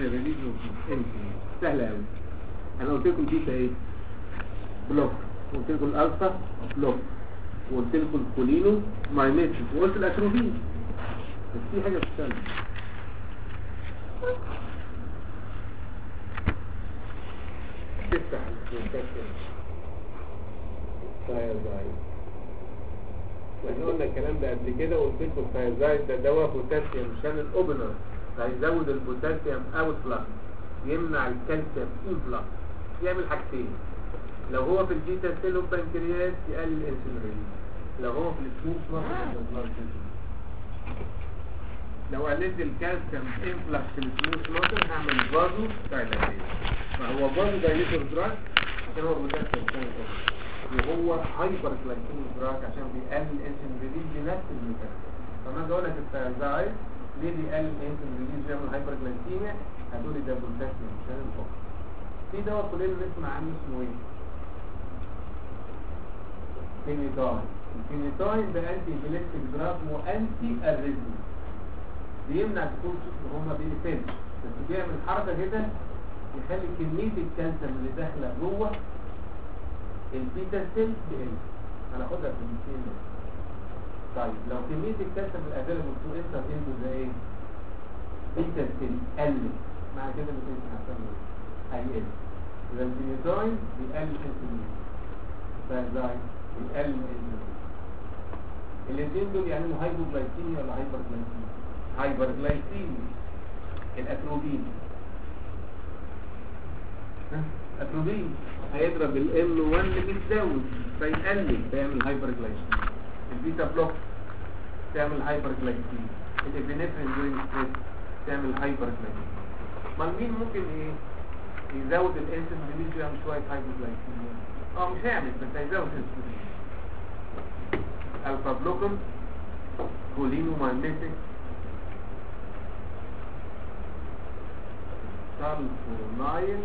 ريليز سهله قوي انا قلت لكم بيتا ايه بلوك قلت لكم الالفا بلوك وقلت لكم الكولينو مايميتريك وقلت الاتروبين بس في حاجه بتستنى تفتح البوتاسيوم ثايرويد واحنا قلنا الكلام ده قبل كده وقلت لكم الثايرويد ده دواء بوتاسيوم عشان الاوبنر هيزود البوتاسيوم اوت فلاكس يمنع الكالسيوم انفلاكس يعمل حاجتين لو هو في البيتا سيل اوف بنكرياس يقلل الانسولين ريليز لو هو في السموث ماسل لو قللت الكالسيوم انفلاكس في السموث ماسل هعمل فازو دايلاتيشن فهو فازو دايليتور دراج عشان هو بوتاسيوم كان وهو هايبر جلايكيميك دراج عشان بيقلل الانسولين ريليز بنفس الميكانيزم فانا بقول لك الثايرويد ليه بيقلل الانسولين ريليز بيعمل هايبر جلايكيميا هتقولي ده بوتاسيوم عشان الفقر في دواء كلنا نسمع عنه اسمه ايه فينيتاين الفينيتاين ده انتي بليكتيك دراج وانتي اريزمي بيمنع دخول هما بيقفل بس بيعمل حركه كده يخلي كميه الكالسيوم اللي داخله جوه البيتا سيل تقل هناخدها في المثال ده طيب لو كميه الكالسيوم الافيلبل تو انتر انتو ده ايه بيتا سيل قلت معنى كده ان انت هتعمل ايه هيقل يبقى الفينيتاين بيقلل الانسولين فازاي بيقلل الانسولين الاثنين دول يعملوا هايبوجلايكيميا ولا هايبر جلايكيميا هايبر جلايكيميا الاتروبين اتروبين هيضرب الام 1 اللي بيتزود فيقلل فيعمل هايبر جلايكيميا البيتا بلوك تعمل هايبر جلايكيميا الابنفرين دورينج ستريس تعمل هايبر جلايكيميا ما مين ممكن ايه يزود الانسولين ريليز يعمل شويه هايبر جلايكيميا اه مش هيعمل بس هيزود الانسولين الفا بلوكر كولينو مايميتيك سالفونايل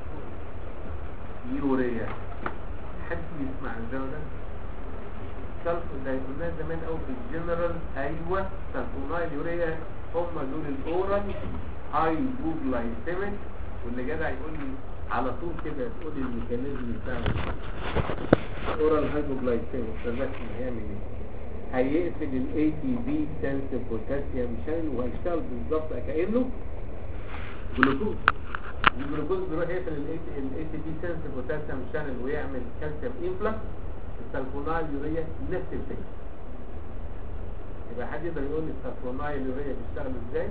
يوريا حد يسمع الدواء ده سالفو ده قلنا زمان قوي في الجنرال ايوه سالفونايل يوريا هم دول الاورال هايبوجلايسيميك واللي جدع يقول لي على طول كده تقول لي الميكانيزم بتاعه اورال هايبوجلايسيميك فالرسم هيعمل ايه هيقفل الاي تي بي سنسيف بوتاسيوم شان وهيشتغل بالظبط كانه جلوكوز الجلوكوز بيروح يقفل الاي تي بي سنسيف بوتاسيوم شانل ويعمل كالسيوم انفلكس السلفونايل يوريا نفس الفكره يبقى حد يقدر يقول لي السلفونايل يوريا بيشتغل ازاي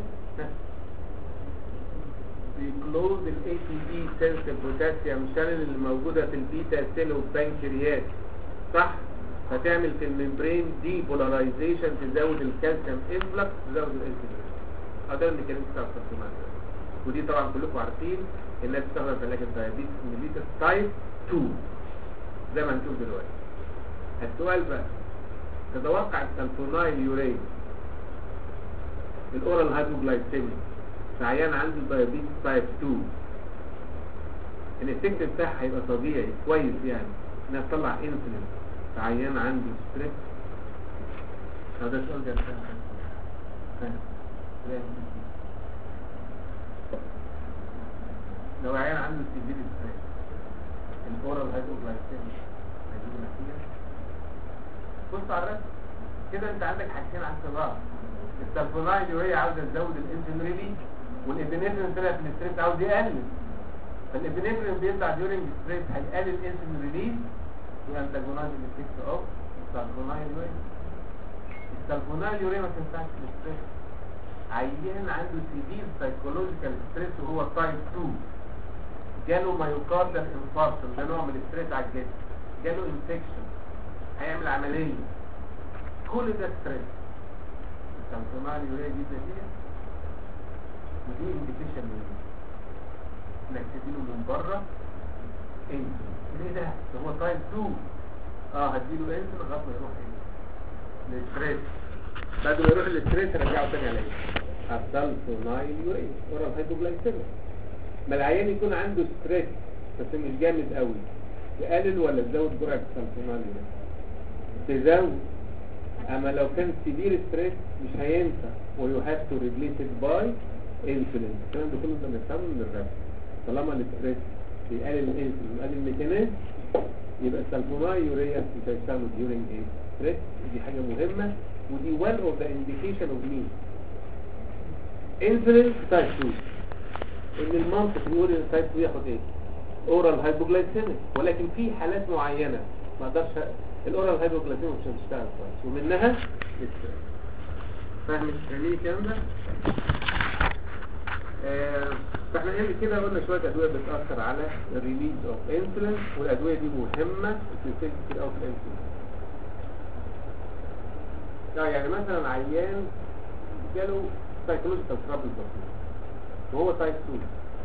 بيكلوز الاي تي بي سنسيف بوتاسيوم شانل اللي موجوده في البيتا سيل والبنكرياس صح فتعمل في الممبرين دي بولاريزيشن تزود الكالسيوم انفلكس تزود الانسولين هذا الميكانيزم بتاع السلفونايل ودي طبعا كلكم عارفين انها بتستخدم في علاج الدايابيتس ميليتس تايب 2 زي ما هنشوف دلوقتي السؤال بقى تتوقع السلفونايل يوريا الاورال هايبوجلايسيميك في عيان عنده دايابيتس تايب 2 الافكت بتاعها هيبقى طبيعي كويس يعني انها تطلع انسولين في عيان عنده ستريس هذا سؤال جاب لو عيان عنده سيفير ستريس الاورال هايبوجلايسيميك هيجيب نتيجه بص على الرسم كده انت عندك حاجتين على الصغار السلفونايل وهي عاوزه تزود الانسولين ريليز والابنفرين طلع في الستريس عاوز يقلل فالابنفرين بيطلع ديورنج ستريس هيقلل الانسولين ريليز وانتاجونايز الافكت اوف السلفونايل وهي السلفونايل يوريا ما تنفعش في الستريس عيان عنده سيفير سايكولوجيكال ستريس وهو تايب 2 جاله مايوكاردال انفاركشن ده نوع من الستريس على الجسم جاله انفكشن هيعمل عمليه كل ده ستريس السلفونايل يوريا دي نتيجه ودي انديكيشن من انك تديله من بره انت ايه ده ده هو تايب 2 اه هديله انت لغايه ما يروح ايه للستريس بعد ما يروح للستريس رجعه تاني على ايه السلفونايل يوريا اورال هايبوجلايسيميك ما العيان يكون عنده ستريس بس مش جامد قوي تقلل ولا تزود جرعه السلفونايل يوريا تزود اما لو كان سيفير ستريس مش هينفع ويو هاف تو ريبليس ات باي انسولين الكلام ده كله انت بنفهمه من الرسم طالما الاستريس بيقلل الانسولين وقلل الميكانيزم يبقى السلفوناي يوريا مش هيشتغلوا ديورنج ايه ستريس دي حاجه مهمه ودي one of the indication of me انسولين تايب 2 ان المنطق بيقول ان تايب 2 ياخد ايه اورال هايبوجلايسيميك ولكن في حالات معينه ما اقدرش الاورال هايبوجلايسيميك مش هتشتغل كويس ومنها الستريس فاهم فاهمين الكلام ده آه، فاحنا قبل كده قلنا شويه ادويه بتاثر على الريليز اوف انسولين والادويه دي مهمه بتنتج كتير قوي في الانسولين اه يعني مثلا عيان جاله سايكولوجيكال ترابل بسيط وهو تايب 2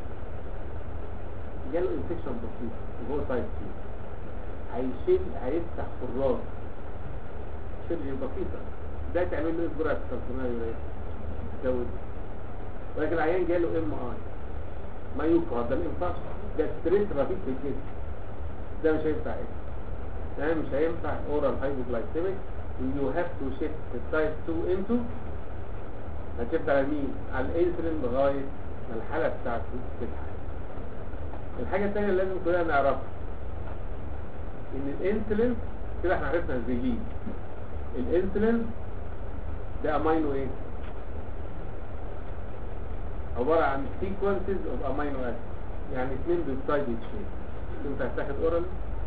جاله انفكشن بسيط وهو تايب 2 هيشيل هيفتح خراج شرجي بسيطه ده تعمل له جرعه سلفونايل تزود ولكن العيان جاله ام اي ما يقهر ده ما ينفعش ده ستريس رهيب في الجسم ده مش هينفع ايه ده مش هينفع اورال هايبوجلايسيميك يو هاف تو شيفت التايب 2 انتو هتشفت على مين على الانسولين لغايه ما الحاله بتاعته تتحل الحاجه الثانيه اللي لازم كلنا نعرفها ان الانسولين كده احنا عرفنا الريليز الانسولين ده امينو ايه عبارة عن sequences of amino acids يعني اثنين بيبتايد تشين انت هتاخد اورال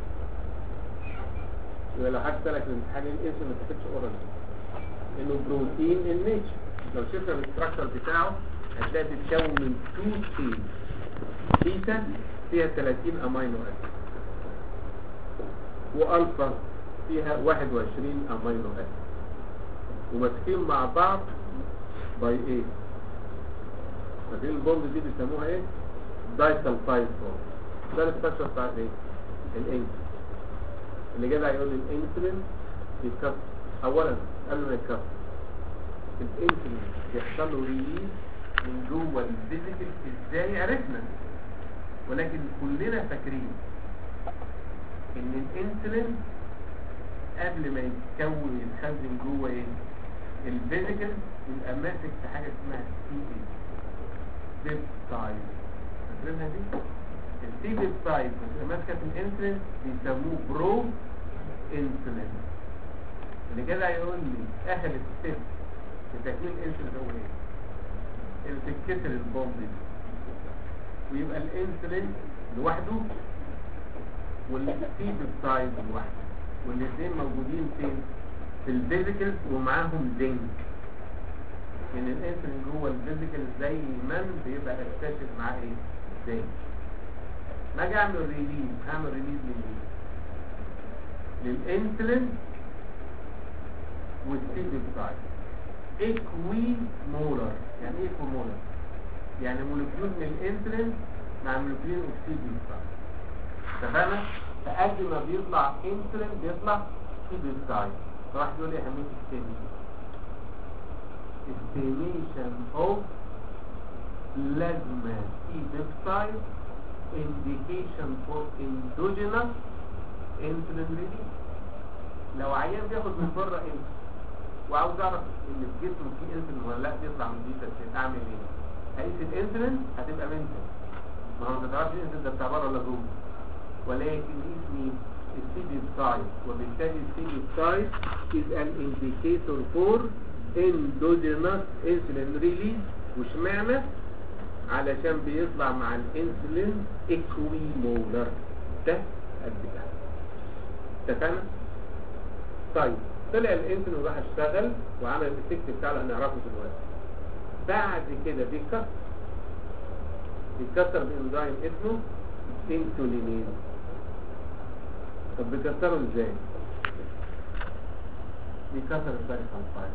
يبقى لو حد سألك الامتحان الانسولين ما تاخدش اورال انه بروتين ان نيتشر لو شفنا الاستراكشر بتاعه هتلاقي بيتكون من 2 تشين بيتا فيها 30 امينو اسيد والفا فيها 21 امينو اسيد وماسكين مع بعض باي ايه فاكرين البوند دي بيسموها ايه دايسلفايد بوند ده الاستراكشر بتاع ايه الانسولين اللي جدع يقول لي الانسولين بيتكسر اولا قبل ما يتكسر الانسولين بيحصل له ريليز من جوه الفيزيكال ازاي عرفنا ولكن كلنا فاكرين ان الانسولين قبل ما يتكون يتخزن جوه ايه الفيزيكال يبقى ماسك في حاجه اسمها سي اي بيبتايد فاكرينها دي السي بيبتايد بتبقى ماسكه في الانسولين بيسموه برو انسولين اللي جدع يقول لي اخر ستيب في تكوين الانسولين هو ايه اللي تتكسر البومب دي ويبقى الانسولين لوحده والسي بيبتايد لوحده والاثنين موجودين فين في الفيزيكال ومعاهم زنك ان الانسولين جوه الفيزيكال زي ما بيبقى اكتشف معاه ايه زنك ما اجي اعمل ريليز هعمل ريليز لمين للانسولين والسي بيبتايد اكوي مولر يعني ايه اكوي مولر يعني مولكيول من الانسولين مع مولكيول من السي بيبتايد اتفقنا فقد ما بيطلع انسولين بيطلع سي بيبتايد فواحد يقول لي اهميه التاني estimation of plasma C-peptide indication for endogenous insulin release لو عيان بياخد من بره انسولين وعاوز اعرف ان في جسمه فيه انسولين ولا لا بيطلع من دي تسليم اعمل ايه؟ هقيس الانسولين هتبقى منتج ما هو ما تعرفش الانسولين ده بتاع بره ولا جوه ولكن قيس مين؟ السي بيبتايد وبالتالي السي بيبتايد is an indicator for endogenous insulin release واشمعنى علشان بيطلع مع الانسولين اكويمولر ده قد كده اتفقنا طيب طلع الانسولين وراح اشتغل وعمل الافكت بتاعه اللي هنعرفه دلوقتي بعد كده بيتكسر بيتكسر بانزيم اسمه انسولينين طب بيكسره ازاي بيكسر الدايسلفايد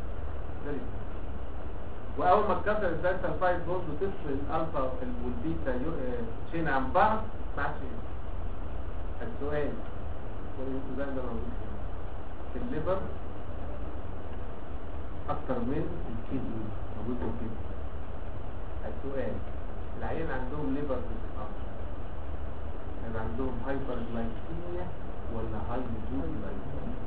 واول ما اتكسر الدايسلفايد بوند وتفصل الالفا والبيتا تشين عن بعض ما عادش السؤال والانتباه ده موجود في الليفر اكتر من الكدني موجود في الكدني السؤال العيان عندهم ليفر ديسفانكشن هيبقى عندهم هايبر جلايكيميا ولا هايبوجلايكيميا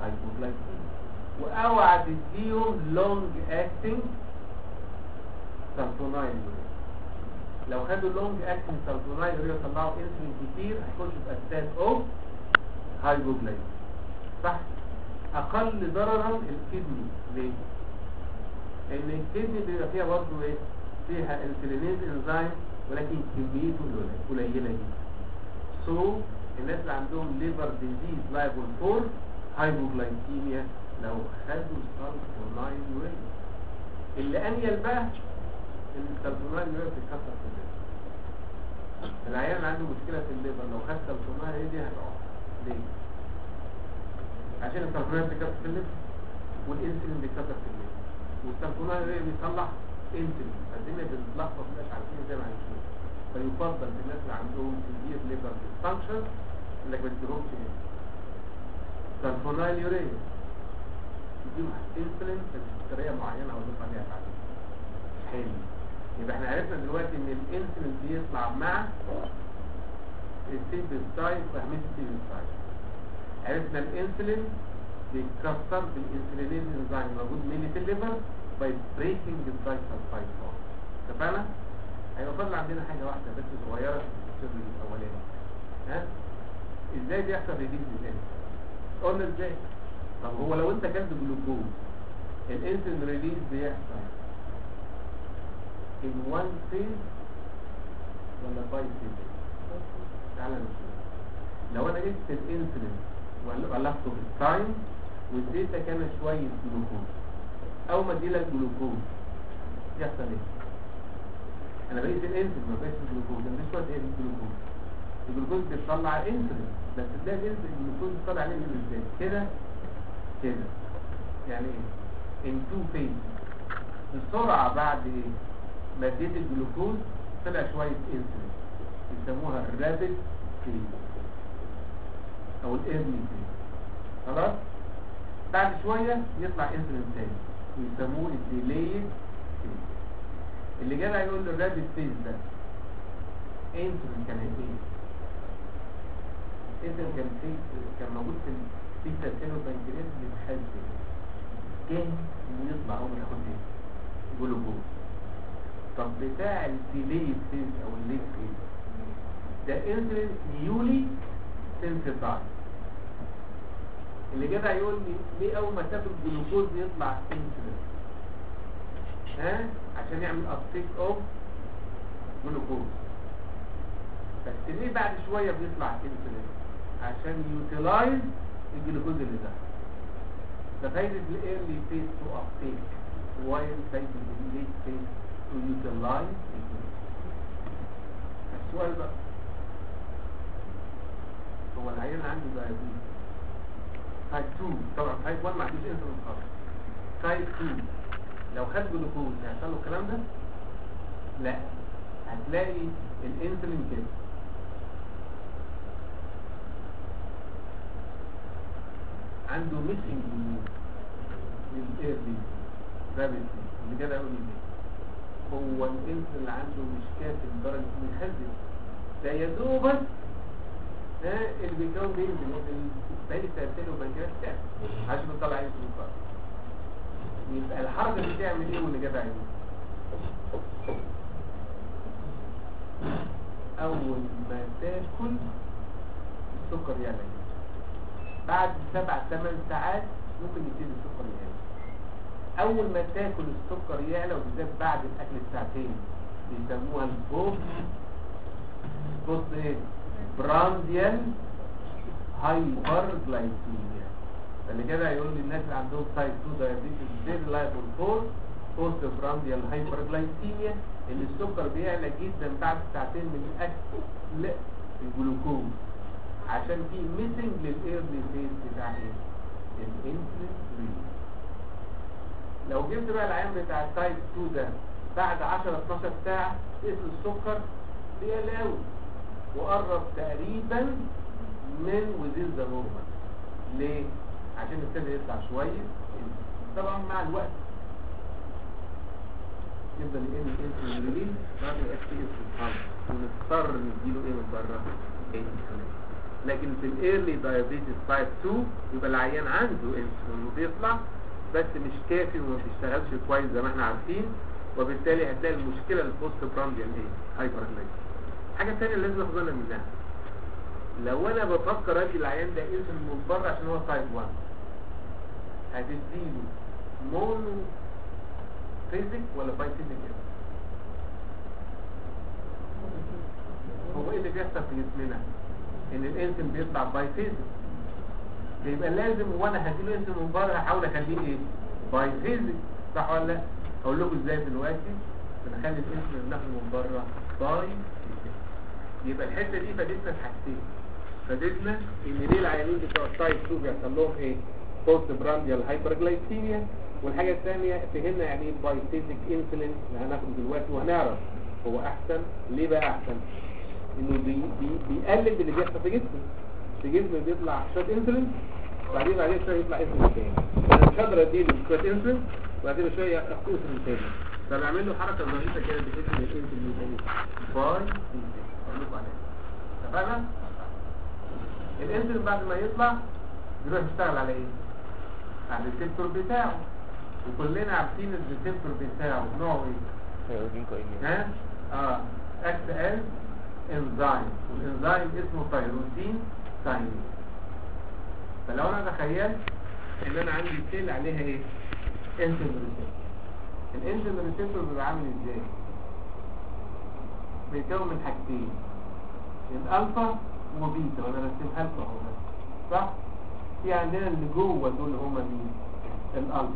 هايبوجلايكيميا واوعى تديهم لونج اكتنج سلفونايل لو خدوا لونج اكشن سلفونايل يطلعوا انسولين كتير هيخشوا في اساس اوف هايبوجلايكيميا صح اقل ضررا الكدني ليه ان الكدني بيبقى فيها برضه ايه فيها انسولينيز انزيم ولكن كميته قليله جدا سو الناس اللي عندهم ليفر ديزيز لايبل فور هايبوجلايكيميا لو خدوا سلفونايل يوريا اللي انيل بقى ان السلفونايل يوريا بتتكسر في الليفر العيان عنده مشكله في الليفر لو خد سلفونايل دي هتقع ليه عشان السلفونايل بيتكسر في الليفر والانسولين بيتكسر في الليفر والسلفونايل بيطلع انسولين فالدنيا بتتلخبط مش عارفين زي ما هنشوف فيفضل في الناس اللي عندهم سيفير ليفر ديسفانكشن انك ما تديهمش ايه سلفونايل يوريا تديهم انسولين بطريقه معينه او نطلع عليها بعدين حلو يبقى احنا عرفنا دلوقتي ان الانسولين بيطلع مع السيبستايد فاهمين السيبستايد عرفنا الانسولين بيتكسر بالانسولينيز انزيم موجود ميني في الليفر باي بريكنج الدايسلفايد بوند اتفقنا؟ هيبقى فاضل عندنا حاجه واحده بس صغيره في السر الاولاني ها؟ ازاي بيحصل ريليز للانسولين؟ قلنا ازاي؟ طب هو لو انت كلت جلوكوز الانسولين ريليز بيحصل in one phase ولا باي phase تعالى نشوف لو انا جبت الانسولين وعلقته في التايم واديتك انا شويه جلوكوز اول ما اديلك جلوكوز يحصل ايه انا بقيت الانسولين ما بقيتش الجلوكوز انا مش شويه ايه الجلوكوز الجلوكوز بيطلع انسولين بس تلاقي الانسولين الجلوكوز بيطلع عليه ازاي كده كده يعني ايه ان تو فيز السرعه بعد ايه ما اديت الجلوكوز طلع شويه انسولين يسموها الرابid فيز او الايرلي فيز خلاص بعد شويه يطلع انسولين تاني ويسموه الديليد فيز اللي جدع يقول له الرابد فيز ده انسولين كان ايه انسولين كان في كان موجود في البيتا سيل والبنكرياس بيتخزن جاهز انه يطلع اول ما ياخد ايه جلوكوز طب بتاع الديليد فيز او الليد فيز ده انسولين نيولي سنسيتايز اللي جدع يقول لي ليه اول ما تاكل جلوكوز يطلع انسولين ها عشان يعمل ابتيك اوف جلوكوز بس ليه بعد شويه بيطلع انسولين عشان يوتيلايز الجلوكوز اللي ده ده فايده الايرلي فيز تو ابتيك وايل فايده الليت فيز تو يوتيلايز الجلوكوز السؤال بقى هو العيان عنده دايابيتس تايب 2 طبعا تايب 1 ما عندوش انسولين خالص تايب 2 لو خد جلوكوز هيحصل له الكلام ده لا هتلاقي الانسولين كده عنده ميسنج للايرلي رابيتي اللي كده يقول لي هو الانسولين اللي عنده مش كافي لدرجه انه يخزن ده يا دوبك ها اللي بيكون بينزل باقي التأثير والبنكرياس تعمل عشان بتطلع عين سكر يبقى الحركة دي تعمل ايه واللي جاب عين اول ما تاكل السكر يعلى بعد سبع ثمان ساعات ممكن يبتدي السكر يعلى اول ما تاكل السكر يعلى وبالذات بعد الاكل بساعتين بيسموها البوست بوست ايه برانديال هايبر جلايكيميا اللي كده يقول لي الناس اللي عندهم تايب 2 دايابيتس فيري لايبل فور بوست برانديال هايبر جلايكيميا ان السكر بيعلى جدا بعد ساعتين من الاكل الجلوكوز عشان في ميسنج للايرلي فيز بتاع ايه الانسولين ريليز لو جبت بقى العيان بتاع التايب 2 ده بعد 10 12 ساعه تقيس السكر بيعلى قوي وقرب تقريبا من وزين ذا نورمال ليه؟ عشان ابتدى يطلع شوية طبعا مع الوقت يفضل يقل الانسولين ريليز بعد ما يبقاش فيه انسولين ونضطر نديله ايه من بره؟ انسولين لكن في الايرلي دايابيتس تايب 2 يبقى العيان عنده انسولين وبيطلع بس مش كافي وما بيشتغلش كويس زي ما احنا عارفين وبالتالي هتلاقي المشكله البوست برانديال ايه هايبر الحاجه الثانيه اللي لازم ناخد بالنا منها لو انا بفكر ادي العيان ده انسولين من بره عشان هو تايب 1 هتديله مونو فيزيك ولا باي فيزيك هو ايه اللي بيحصل في جسمنا ان الانسولين بيطلع باي فيزيك يبقى لازم وانا هديله انسولين من بره هحاول اخليه ايه باي فيزيك صح ولا لا اقول لكم ازاي دلوقتي بنخلي الانسولين اللي ناخده من بره باي فيزيك يبقى الحته دي فادتنا في حاجتين فادتنا ان ليه العيانين بتوع التايب 2 بيحصل لهم ايه بوست برانديال هايبرجلايكيميا والحاجه الثانيه فهمنا يعني ايه باي فيزيك انسولين اللي هناخده دلوقتي وهنعرف هو احسن ليه بقى احسن انه بي بي بيقلل اللي بيحصل في جسمه في جسمه بيطلع شويه انسولين وبعدين بعدين شويه يطلع انسولين تاني انا مش هقدر اديله شويه انسولين وبعدين شويه اخد انسولين تاني فبعمل له حركه ظريفه كده بحيث ان الانسولين تاني باي فيزيك اقول لكم عليها اتفقنا الانسولين بعد ما يطلع يروح يشتغل على ايه على الريسبتور بتاعه وكلنا عارفين الريسبتور بتاعه نوعه ايه ها اه اكت از انزيم والانزيم اسمه تيروسين كاينيز فلو انا تخيلت ان انا عندي سيل عليها ايه انسولين ريسبتور الانسولين ريسبتور بيبقى عامل ازاي بيتكون من حاجتين الالفا وبيتا وانا رسمها لكم اهو صح في عندنا اللي جوه دول هم مين الالفا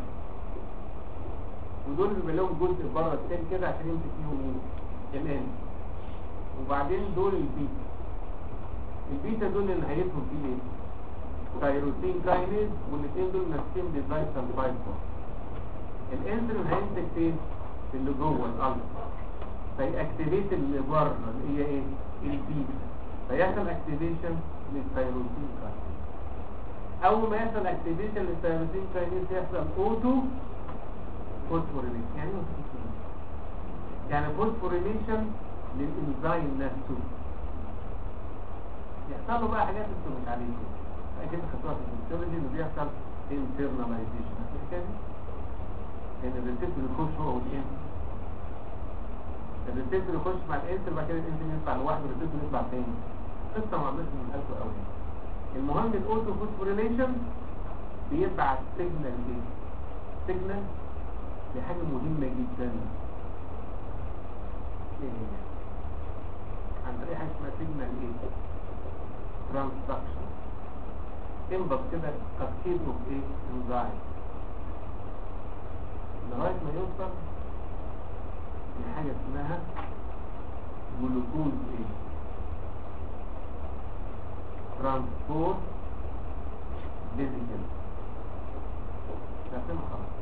ودول بيبقى لهم جزء بره السيل كده عشان يمسك فيهم مين الان وبعدين دول البيتا البيتا دول اللي نهايتهم فيه ايه تايروسين كاينيز والاثنين دول نفسهم ديزاين سلفايد الانسولين هيمسك فين في اللي جوه الالفا فيأكتيفيت اللي بره اللي هي ايه البيتا فيحصل اكتيفيشن للثيروسين كاينيز اول ما يحصل اكتيفيشن للثيروسين كاينيز يحصل اوتو فوسفوريليشن يعني ايه يعني فوسفوريليشن للانزيم نفسه يحصل له بقى حاجات انتوا مش عليكم اكيد خدتوها في الفسيولوجي انه بيحصل انترناليزيشن كده ان الريسبتور يخش هو والايه الريسبتور يخش مع الانسل بعد كده الانسل يطلع لوحده الريسبتور يطلع تاني قصه ما عملتش من قلبه قوي المهم الاوتو فوسفوريليشن بيبعت سيجنال ايه سيجنال لحاجه مهمه جدا ايه هي عن طريق حاجه اسمها سيجنال ايه ترانسدكشن انبط كده كاسكيد اوف ايه انزايم لغايه ما يوصل لحاجه اسمها جلوكوز ايه ترانسبورت فيزيكال عارفينها خلاص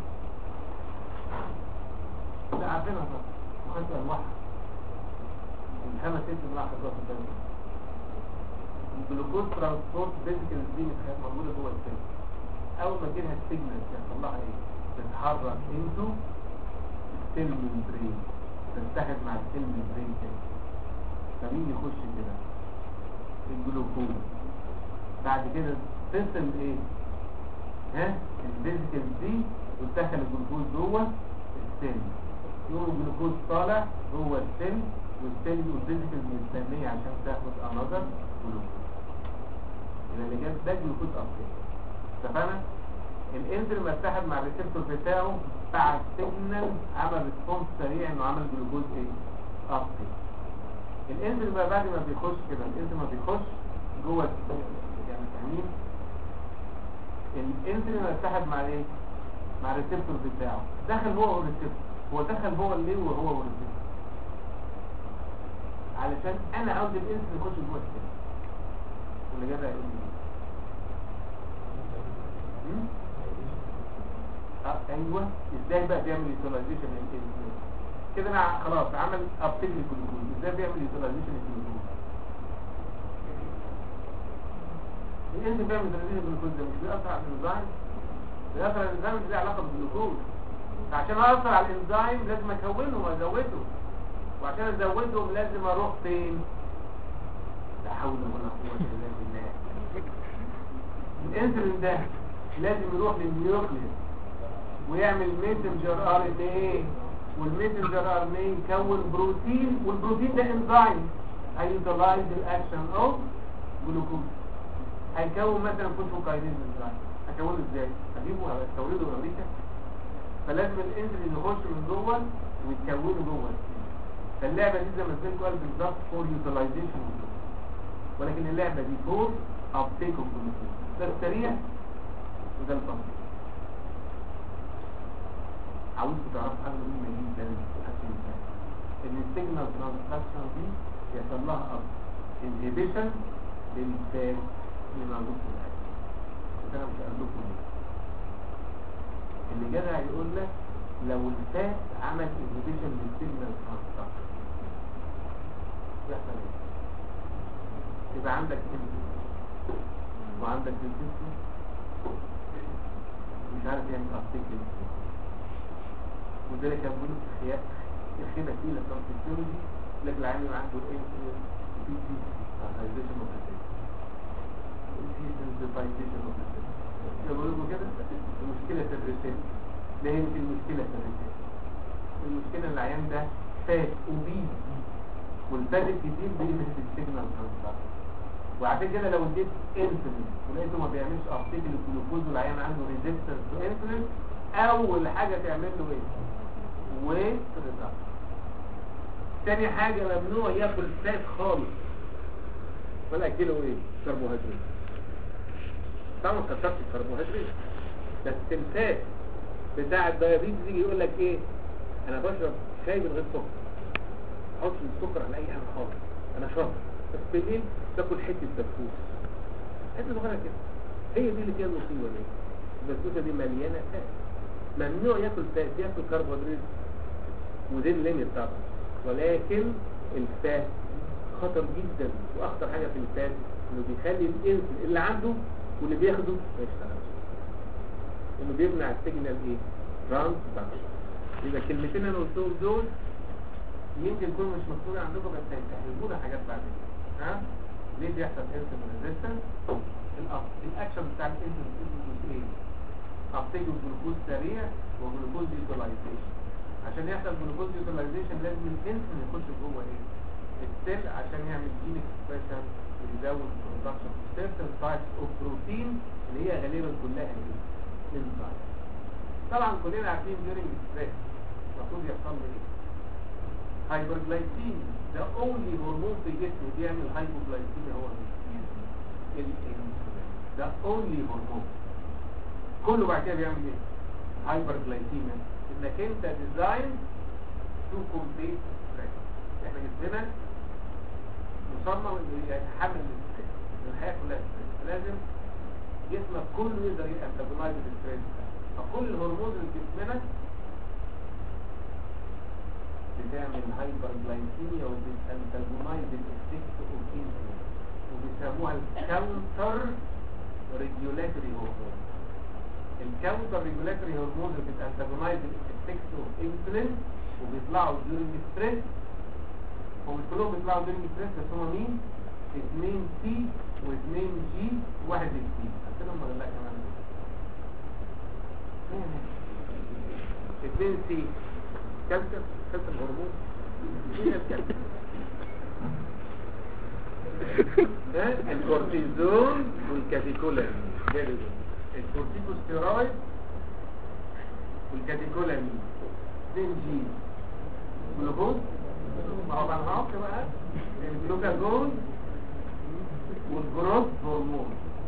لا عارفينها خلاص وخدت انواعها الخمس ست انواع خدوها في الدم الجلوكوز ترانسبورت فيزيكال دي كانت موجوده جوه السيل اول ما تجيلها السيجنال يحصل لها ايه تتحرك انتو السيل ممبرين تتحد مع السيل ممبرين تاني فمين يخش كده الجلوكوز بعد كده تصل ايه ها الفيزيكال دي وتدخل الجلوكوز جوه السيل يقوم الجلوكوز طالع جوه السيل والسيل والفيزيكال مستنيه عشان تاخد انذر جلوكوز يبقى اللي جاب ده جلوكوز اصلي اتفقنا الانزيم لما اتحد مع الريسبتور بتاعه بعت سيجنال عمل ريسبونس سريع انه عمل جلوكوز ايه اصلي الانزيم بقى بعد ما بيخش كده الانزيم ما بيخش جوه يعني فاهمين الانزيم لما اتحد مع ايه مع الريسبتور بتاعه دخل هو والريسبتور هو دخل هو اللي وهو والريسبتور علشان انا عاوز الانسولين يخش جوه السيل واللي جاب هيقول لي هم؟ اه ايوه ازاي بقى بيعمل يوتيلايزيشن للانسولين كده انا خلاص عمل ابتيك للجلوكوز ازاي بيعمل يوتيلايزيشن للجلوكوز الانسولين بيعمل يوتيلايزيشن للجلوكوز ده مش بيأثر على الانزيم بيأثر على الانزيم مش ليه علاقه بالجلوكوز عشان اثر على الانزيم لازم اكونه وازوده وعشان ازودهم لازم اروح فين لا حول ولا قوه الا بالله الانسولين ده لازم يروح للنيوكليس ويعمل ميسنجر ار ان ايه والميسنجر ار ان اي يكون بروتين والبروتين ده انزيم هيوتلايز الاكشن اوف جلوكوز هيكون مثلا فوسفوكاينيز انزيم هكونه ازاي هجيبه هستورده من امريكا فلازم الانزيم يخش من جوه ويتكونه جوه فاللعبه دي زي ما قلت لكم قال بالظبط فور يوتلايزيشن ولكن اللعبه دي فور ابتيك اوف جلوكوز ده السريع وده البطيء عاوزكم تعرفوا حاجه مهمه جدا عشان ان السيجنال ترانسكشن دي يحصل لها اب انهبيشن للفات اللي موجود في الاكل بس انا مش هقول لكم ليه اللي جدع يقول لك لو الفات عمل انهبيشن للسيجنال ترانسكشن يحصل ايه يبقى عندك انسولين وعندك الجسم مش عارف يعمل ابتيك للفات وذلك يقول الخياء الخيبة تقيلة في الفسيولوجي لكن العامل عنده الانسولين بي سي سنسيتيزيشن اوف بي سنسيتيزيشن اوف يقول لكم كده المشكلة في الرسالة لا هي مش المشكلة في الرسالة المشكلة ان العيان ده فات وبيز والفات الكتير بيلمس السيجنال ترانسفير وعشان كده لو اديت انسولين ولقيته ما بيعملش ابتيك للجلوكوز والعيان عنده ريزيستنس تو انسولين اول حاجة تعمل له ايه ويت ريدكشن تاني حاجة ممنوع ياكل فات خالص ولا اكله ايه كربوهيدرات طبعا ما كترش الكربوهيدرات بس الفات بتاع الدايابيتس يجي يقول لك ايه انا بشرب شاي من غير سكر احط السكر على اي حاجه خالص انا شاطر بس بالليل باكل حته دبوس حته صغيره كده هي دي اللي فيها المصيبه دي الدبوسه دي مليانه فات ممنوع ياكل فات ياكل كربوهيدرات ودي الليميت طبعا ولكن الفات خطر جدا واخطر حاجه في الفات انه بيخلي الانسان اللي عنده واللي بياخده ما يشتغلش انه بيمنع السيجنال ايه ترانسدكشن يبقى كلمتين انا قلتهم دول يمكن يكونوا مش مكتوبين عندكم بس هيسهلونا حاجات بعد كده ها ليه بيحصل انسولين ريزيستنس الاكشن بتاع الانسولين ايه ابتيك الجلوكوز سريع وجلوكوز يوتيلايزيشن عشان يحصل جلوكوز يوتيلايزيشن لازم الانسولين يخش جوه ايه السيل عشان يعمل جين اكسبريشن ويزود برودكشن سيرتن تايبس اوف بروتين اللي هي غالبا كلها ايه انزايم طبعا كلنا عارفين during stress المفروض يحصل له ايه هايبرجلايسيميا ده اونلي هرمون في الجسم بيعمل هايبوجلايسيميا هو مين الانسولين ده اونلي هرمون كله بعد كده بيعمل ايه هايبرجلايسيميا انك انت ديزاين تو كومبليت ستريس احنا جسمنا مصمم انه يتحمل الستريس الحياه كلها ستريس لازم جسمك كله يقدر يانتاجونايز الستريس فكل الهرمون اللي في جسمنا بتعمل هايبرجلايسيميا وبتانتاجونايز الافكت اوف انسولين وبيسموها الكاونتر ريجولاتوري هرمون الكاونتر ريجولاتوري هرمون اللي بتانتاجونايز الافكت اوف انسولين وبيطلعوا ديورنج ستريس هم مش كلهم بيطلعوا ديورنج ستريس بس هم مين؟ 2 سي و2 جي وواحد سي عارفينهم ولا لا كمان 2 سي كالسيوم كالسيوم هرمون مين الكالسيوم ها الكورتيزون والكاتيكولامين الكورتيكوستيرويد والكاتيكولامين 2 جي جلوكوز ما هو بنعرفش بقى الجلوكازون والجروث هرمون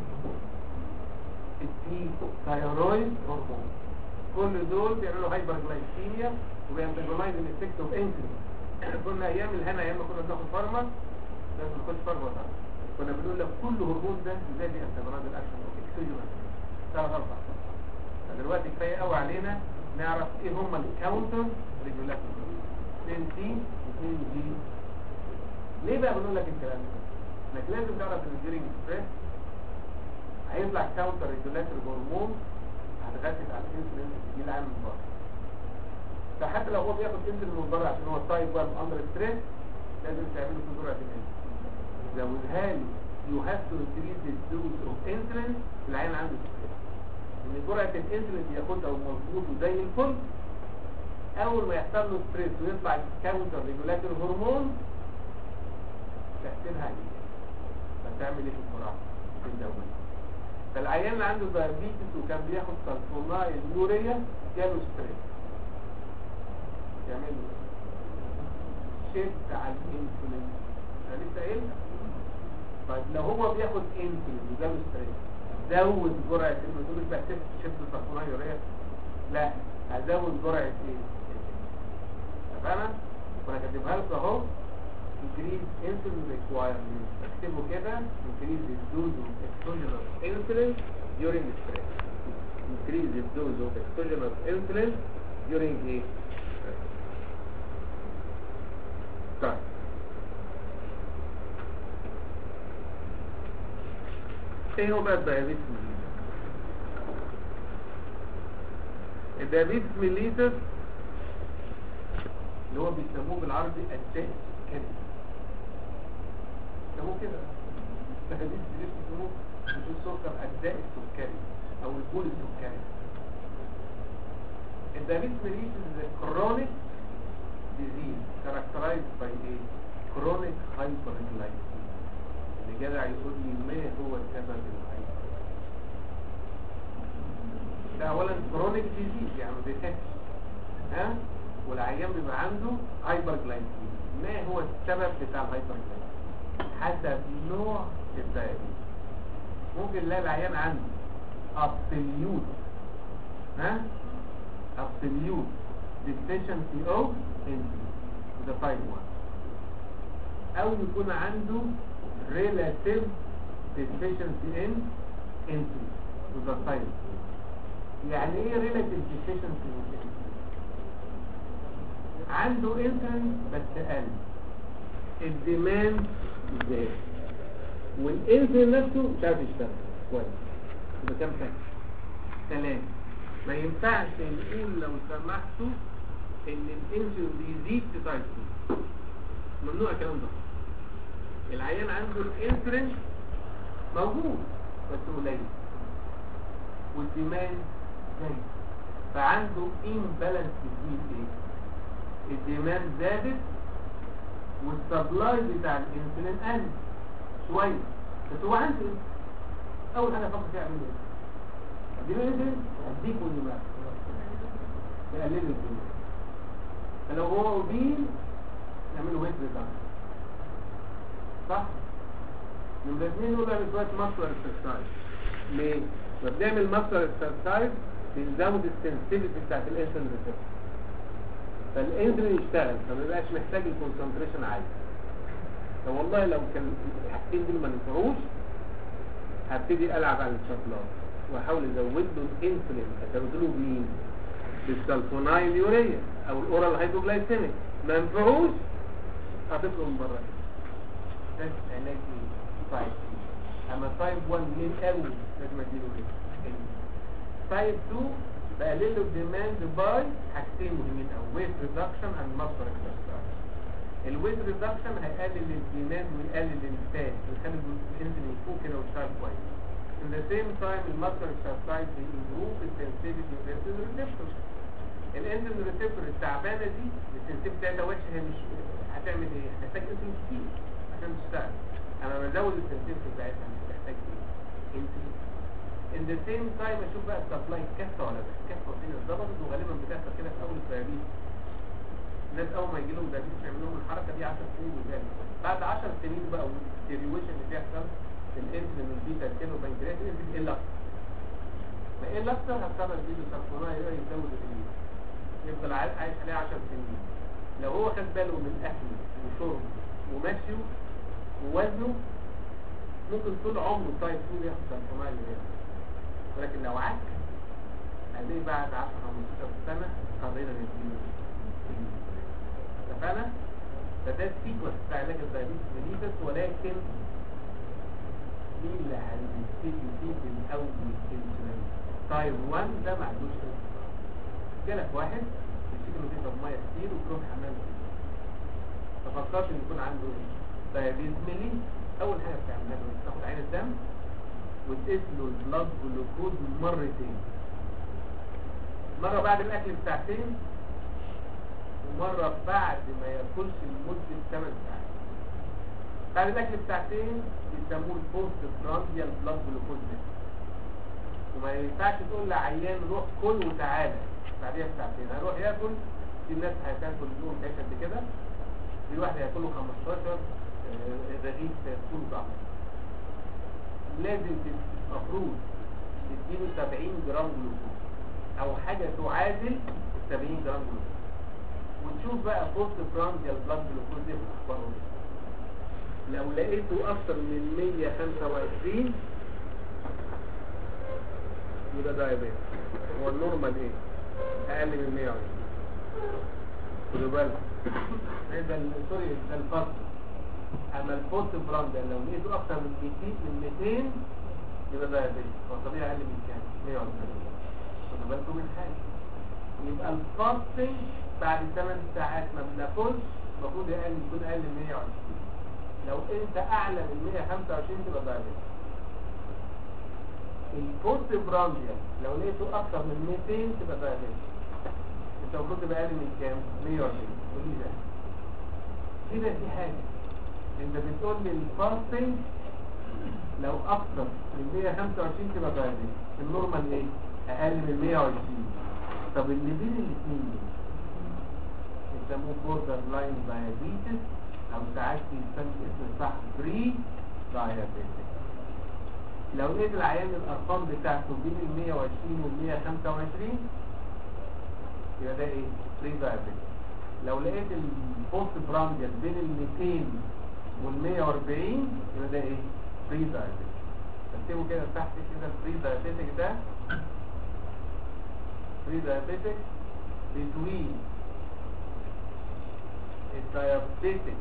التي ثايرويد هرمون كل دول بيعملوا هايبرجلايسيميا وبيانتاجونايز الافكت اوف انسولين كنا ايام الهنا ايام ما كنا بناخد فارما لازم ناخد فارما طبعا كنا بنقول لك كل هرمون ده ازاي بيانتاجونايز الاكشن اوف اكسجين ثلاث اربع فدلوقتي كفايه قوي علينا نعرف ايه هم الكاونتر ريجولاتور 2 سي 2 جي ليه بقى بنقول لك الكلام ده انك لازم تعرف ان الجيرنج ستريس هيطلع كاونتر ريجولاتور هرمون هتغذي على الانسولين دي العام من بره فحتى لو هو بياخد انسولين من بره عشان هو تايب 1 اندر ستريس لازم تعمله في جرعه الانسولين زودها له يو هاف تو انكريز الدوز اوف انسولين العين عنده ستريس ان جرعه الانسولين بياخدها ومظبوط وزي الفل اول ما يحصل له ستريس ويطلع الكاونتر ريجولاتور هرمون تأثيرها ايه فتعمل ايه في الجرعه تزود فالعيان اللي عنده دايابيتس وكان بياخد سلفونايل يوريا جاله ستريس يعمل له شد على الانسولين انا لسه قايل طيب لو هو بياخد انسولين وجاله ستريس زود جرعه الانسولين مش بحسب شد سلفونايل يوريا لا هزود جرعه ايه اتفقنا وانا كاتبها لكم اهو increase insulin requirement اكتبوا كده increase the dose of exogenous insulin during stress increase the dose of exogenous insulin during a stress طيب ايه هو بقى الدايابيتس ميليتس الدايابيتس ميليتس اللي هو بيسموه بالعربي الداء السكري بيسموه كده الدايابيتس ميليتس بيسموه مش السكر الداء السكري او البول السكري الدايابيتس ميليتس is a chronic disease characterized by a chronic hyperglycemia اللي جدع يقول لي ما هو سبب الهايبر ده اولا كرونيك ديزيز يعني ما بيخفش ها والعيان بيبقى عنده هايبر جلايكيميا ما هو السبب بتاع الهايبر جلايكيميا حسب نوع الدايابيتس ممكن نلاقي العيان عنده ابسوليوت ها ابسوليوت deficiency of insulin ده type 1 او يكون عنده relative deficiency in insulin وده type 2 يعني ايه relative deficiency in insulin عنده انسولين بس قل الديماند زاد والانسولين نفسه مش عارف يشتغل كويس يبقى كام حاجه ثلاثه ما ينفعش نقول لو سمحتوا ان الانسولين بيزيد في تايب 2 ممنوع الكلام ده العيان عنده الانسولين موجود بس قليل والديماند زايد فعنده امبالانس كبير ايه الديماند زادت والسبلاي بتاع الانسولين قل شويه بس هو عنده إيه؟ اول حاجه فكر فيها اعمل ايه اديله انسولين اديك ودماغ يقلل الدماغ فلو هو اوبين نعمله ويت ريدكشن صح نمرة اتنين نقول له شوية ماسكولار اكسرسايز ليه؟ لما بنعمل ماسكولار اكسرسايز بنزود السنسيتيفيتي بتاعت الانسولين ريسبتور فالانسولين يشتغل فما يبقاش محتاج الكونسنتريشن عالي طب والله لو كان الحاجتين دول ما نفعوش هبتدي العب على الشطلات واحاول ازود له الانسولين ازود له مين؟ بالسلفونايل يوريا او الاورال هيدروجلايسيميك ما ينفعوش هتطلب من بره ده علاج تايب 2 اما تايب 1 من قوي لازم اديله ايه تايب 2 بقلل له الديماند باي حاجتين مهمين قوي ويت ريدكشن اند ماسكر اكسرسايز الويت ريدكشن هيقلل الديماند ويقلل الفات ويخلي الانسولين يفوق كده ويشتغل كويس in the same time الماسكر اكسرسايز بيمبروف السنسيتيفيتي اوف الانسولين ريسبتورز الانسولين ريسبتور التعبانه دي السنسيتيفيتي بتاعتها وحشه هي مش هتعمل ايه؟ هتحتاج انسولين كتير عشان تشتغل انا بزود السنسيتيفيتي بتاعتها مش محتاج ايه؟ انسولين in the same time اشوف بقى السبلاي كفه ولا لا كفه والدنيا اتظبطت وغالبا بتحصل كده في اول الدايابيتس الناس اول ما يجي لهم دايابيتس يعمل لهم الحركه دي 10 سنين وزاد بعد 10 سنين بقى والديريويشن اللي بيحصل الانسولين والبيتا كيلو بنكرياس ينزل ايه اكتر ما ايه اكتر هضطر اديله سلفونايل يزود الانسولين يفضل عايش عليه 10 سنين لو هو خد باله من اكله وشربه ومشيه ووزنه ممكن طول عمره تايب 2 ياخد سلفونايل يوريا ولكن لو عك هتلاقيه بعد 10 15 سنه اضطرينا نديله اتفقنا؟ فده السيكونس بتاع علاج الدايابيتس ميليتس ولكن مين اللي هنبتدي فيه في الاول الانسولين تايب 1 ده ما عندوش جالك واحد بيشتكي انه بيشرب ميه كتير وبيروح حمام كتير تفكرش ان يكون عنده دايابيتس ميلي اول حاجه بتعملها له تاخد عين الدم وتقيس له البلاد جلوكوز مرتين مره بعد الاكل بساعتين ومرة بعد ما ياكلش لمدة 8 ساعات بعد الاكل بساعتين بيسموه البوست برانديال بلاد جلوكوز وما ينفعش تقول لعيان روح كل وتعالى بعديها بساعتين هيروح ياكل في الناس هتاكل اليوم تعيش قد كده في واحد هياكله 15 آه، رغيف فول وطعم لازم المفروض تديله 70 جرام جلوكوز او حاجه تعادل 70 جرام جلوكوز وتشوف بقى بوست برانديال بلاد جلوكوز دي اخباره ايه لو لقيته اكتر من 125 يبقى دايابيت هو النورمال ايه اقل من 120 خدوا بالك ده ال- سوري ده الفصل اما البوست برانديال لو لقيته اكتر من 200 من 200 يبقى دايابيت هو طبيعي اقل من كام 120 خدوا بالكم من حاجه يبقى الفاستنج بعد 8 ساعات ما بناكلش المفروض اقل يكون اقل من 120 لو انت اعلى من 125 تبقى دايابيت البوست برانديال لو لقيته اكتر من 200 تبقى دايابيت انت المفروض تبقى اقل من كام 140 قولي ده كده في حاجه انت بتقول لي الفاستنج لو اكتر من 125 تبقى دايابيت النورمال ايه اقل من 120 طب اللي بين الاثنين دول يسموه بوردر لاين دايابيتس او ساعات يسمى اسم صح بري دايابيتس لو لقيت العيان الارقام بتاعته بين ال 120 وال 125 يبقى ده ايه بري دايابيتس لو لقيت البوست برانديال بين ال 200 وال 140 يبقى ده ايه بري دايابيتس اكتبوا كده تحت كده البري دايابيتك ده بري دايابيتك between a diabetic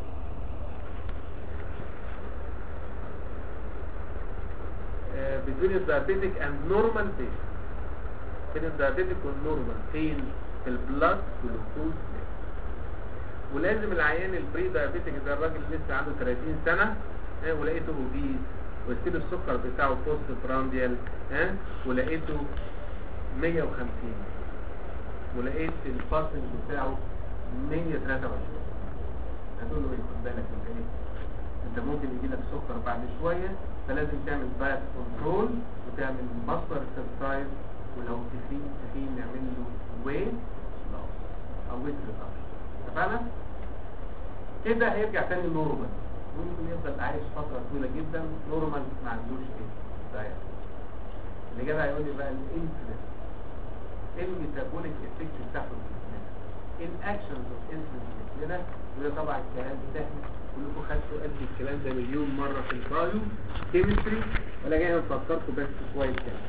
uh, between a diabetic and normal patient بين الدايابيتك والنورمال فين في البلاد جلوكوز ولازم العيان البري دايابيتك ده الراجل لسه عنده 30 سنه ها ولقيته اوبيز وستيل السكر بتاعه بوست برانديال ها ولقيته 150 ولقيت الفاصل بتاعه 123 هتقول له ايه خد بالك انت ايه انت ممكن يجي لك سكر بعد شويه فلازم تعمل بايت كنترول وتعمل مصدر اكسرسايز ولو تخين تخين نعمل له ويت لوس او ويت ريدكشن اتفقنا؟ كده هيرجع تاني نورمال ممكن يفضل عايش فتره طويله جدا نورمال ما عندوش ايه دايت اللي جدع يقول لي بقى الانسولين ايه الميتابوليك افكت بتاعته في جسمنا ايه الاكشنز اوف انسولين في جسمنا وده طبعا الكلام سهل كلكم خدتوا قد الكلام ده مليون مره في البايو كيمستري ولا جاي نفكركم بس شويه كده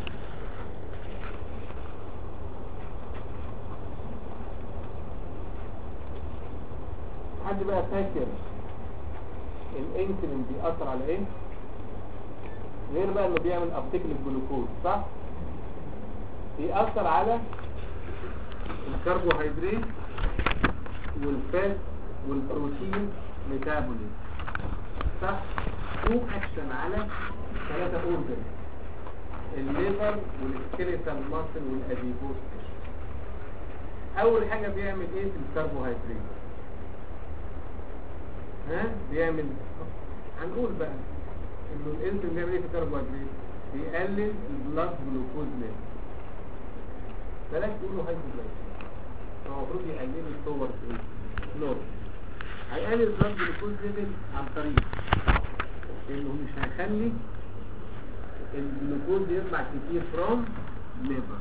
حد بقى فاكر الانسولين بيأثر على ايه؟ غير بقى انه بيعمل ابتيك للجلوكوز صح؟ بيأثر على الكربوهيدرات والفات والبروتين ميتابوليزم صح؟ تو اكشن على ثلاثة اورجن الليفر والسكيليتال ماسل والاديبوز اول حاجة بيعمل ايه في الكربوهيدرات ها بيعمل هنقول بقى انه الانسولين بيعمل ايه في الكربوهيدرات بيقلل البلاد جلوكوز ليفل بلاش تقولوا هايبوجلايسيميا هو المفروض يقلل الصور ايه نور هيقلل البلاد جلوكوز ليفل عن طريق انه مش هيخلي الجلوكوز يطلع كتير فروم ليفر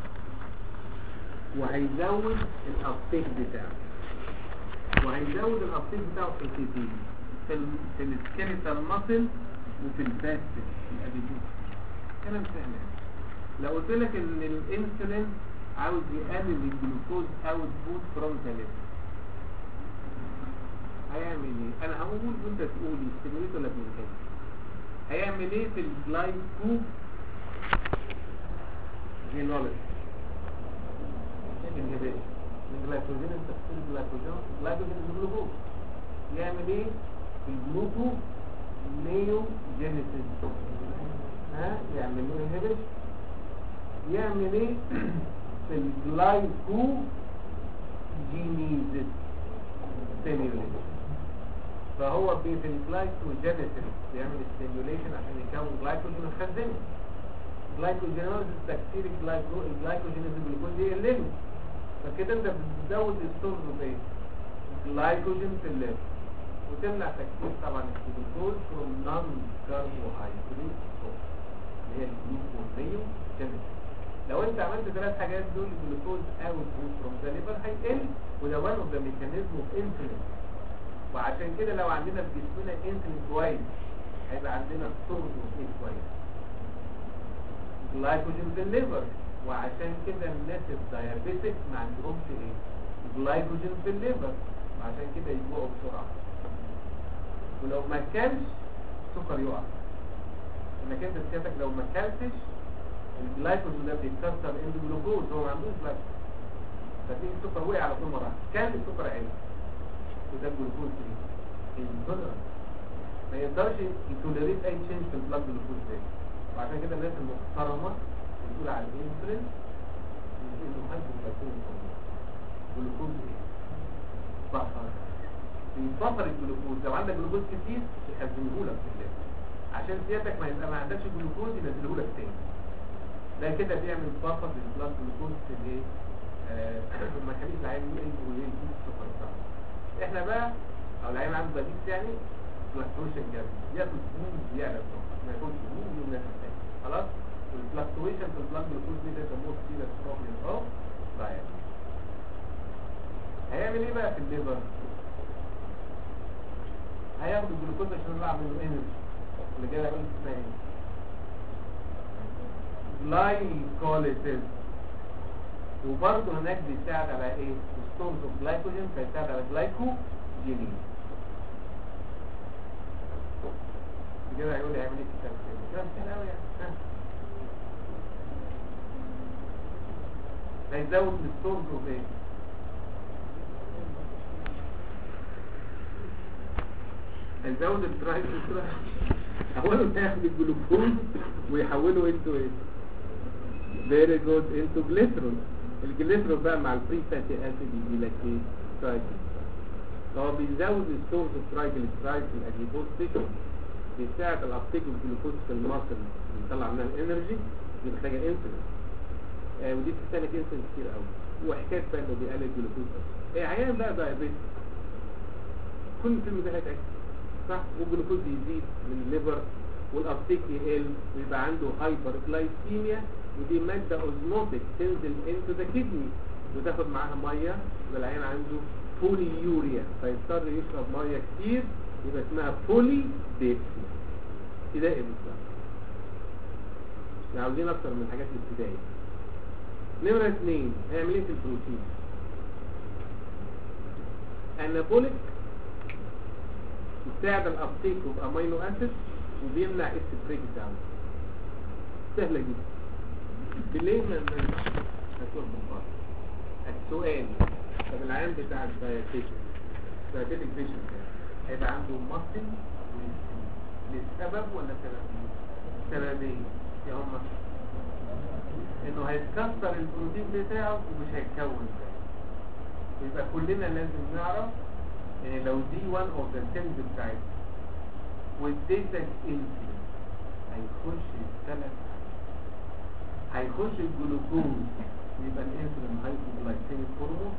وهيزود الابتيك بتاعه وهيزود الابتيك بتاعه في الكتير في ال في السكيليتال ماسل وفي الفات في الاديبوز كلام سهل يعني. لو قلت لك ان الانسولين عاوز يقلل الجلوكوز اوت بوت فروم ذا ليفر هيعمل ايه انا هقول وانت تقولي ستيموليت ولا بنكت هيعمل ايه في الجلايكو جينولوجي انهبيشن الجلايكوجين انت بتقول الجلايكوجين الجلايكوجين الجلوكوز يعمل ايه في الجلوكو نيو جينيسيس ها يعمل له انهبيشن يعمل ايه في الجلايكو جينيزيس ستيميوليشن فهو بي في الجلايكوجينيسيس بيعمل ستيميوليشن عشان يكون جلايكوجين ويخزنه جلايكوجينوزيس تكسير الجلايكو الجلايكوجينيز الجلوكوز يقلله فكده انت بتزود السورس اوف ايه جلايكوجين في الليل وتمنع تكسير طبعا الجلوكوز فروم نون كاربوهيدريت سورس اللي هي الجلوكوزيو جينيسيس لو انت عملت ثلاث حاجات دول الجلوكوز اوت فروم ذا ليفر هيقل وده وان اوف ذا ميكانيزم اوف انسولين وعشان كده لو عندنا في جسمنا انسولين كويس هيبقى عندنا سورس اوف ايه كويس جلايكوجين في الليفر وعشان كده الناس الدايابيتك ما عندهمش ايه جلايكوجين في الليفر وعشان كده يجوعوا بسرعه ولو ما كانش سكر يقع انك انت سيادتك لو ما كلتش الجلايكوجين ده بيتكسر اند جلوكوز هو ما عندوش جلايكوجين فتلاقي السكر وقع على طول مره واحدة. كان السكر عالي وده الجلوكوز ايه intolerant. ما يقدرش يتوليريت اي تشينج في البلاد جلوكوز ده وعشان كده الناس المحترمه بتقول على الانسولين انه هايبوغلايكيميك جلوكوز ايه بفر بيبفر الجلوكوز لو عندك جلوكوز كتير يخزنه لك في الليل عشان سيادتك ما يبقى ما عندكش جلوكوز ينزله لك تاني ده كده بيعمل بفر للبلاد جلوكوز في الايه آه، ما يخليش العين يقل ويجيب السكر بتاعه احنا بقى او العين عنده بديل يعني فلكتويشن جامد ياكل سنين يعلى السكر ما ياكلش سنين يوم نفس تاني خلاص والفلكتويشن في البلاد جلوكوز دي ده موت سيريس بروبلم اوف دايابيتس هيعمل ايه بقى في الليفر هياخد الجلوكوز عشان يطلع منه انرجي اللي جاي اقول اسمها ايه جلايكوليسيس وبرضه هناك بيساعد على ايه ستورز اوف جلايكوجين فيساعد على جلايكوجينيز كده هيقول لي هيعمل ايه في التمثيل كلام سهل قوي يعني ها. هيزود الستورز اوف ايه هيزود الترايجليسيرايد اولا هياخد الجلوكوز ويحوله انتو ايه very good into glycerol الجليسرول بقى مع الفري فاتي اسيد يجي لك ايه ترايجليسرايد فهو بيزود الستورز اوف ترايجليسرايد في الاديبوز تيشو بيساعد الابتيك الجلوكوز في الماسل بيطلع منها الانرجي دي محتاجه انسولين آه ودي بتستهلك انسولين كتير قوي وحكايه بقى انه بيقلل الجلوكوز بس ايه عيان بقى دايابيتس كل الفيلم ده هيتاكل صح والجلوكوز يزيد من الليفر والابتيك يقل ويبقى عنده هايبر جلايسيميا ودي مادة اوزموتيك تنزل انتو ذا كدني وتاخد معاها مية يبقى العين عنده بولي يوريا فيضطر يشرب مية كتير يبقى اسمها بولي ديبسي ابتدائي بالظبط احنا عاوزين اكتر من الحاجات الابتدائية نمرة اثنين هيعمل ايه في البروتين انابوليك يساعد الابتيك اوف امينو اسيد وبيمنع اس بريك داون سهلة جدا بالليل ما هتروح بالبار السؤال طب العيان بتاع الدايابيتك الدايابيتك بيشنت هيبقى عنده ماسل للسبب ولا سببين سببين يا هما انه هيتكسر البروتين بتاعه ومش هيتكون تاني يبقى كلنا لازم نعرف ان لو دي وان اوف ذا سيلز بتاعتنا واديتك انسولين هيخش الثلاث هيخش الجلوكوز يبقى الانسولين هايبوغلايسيميك هرمون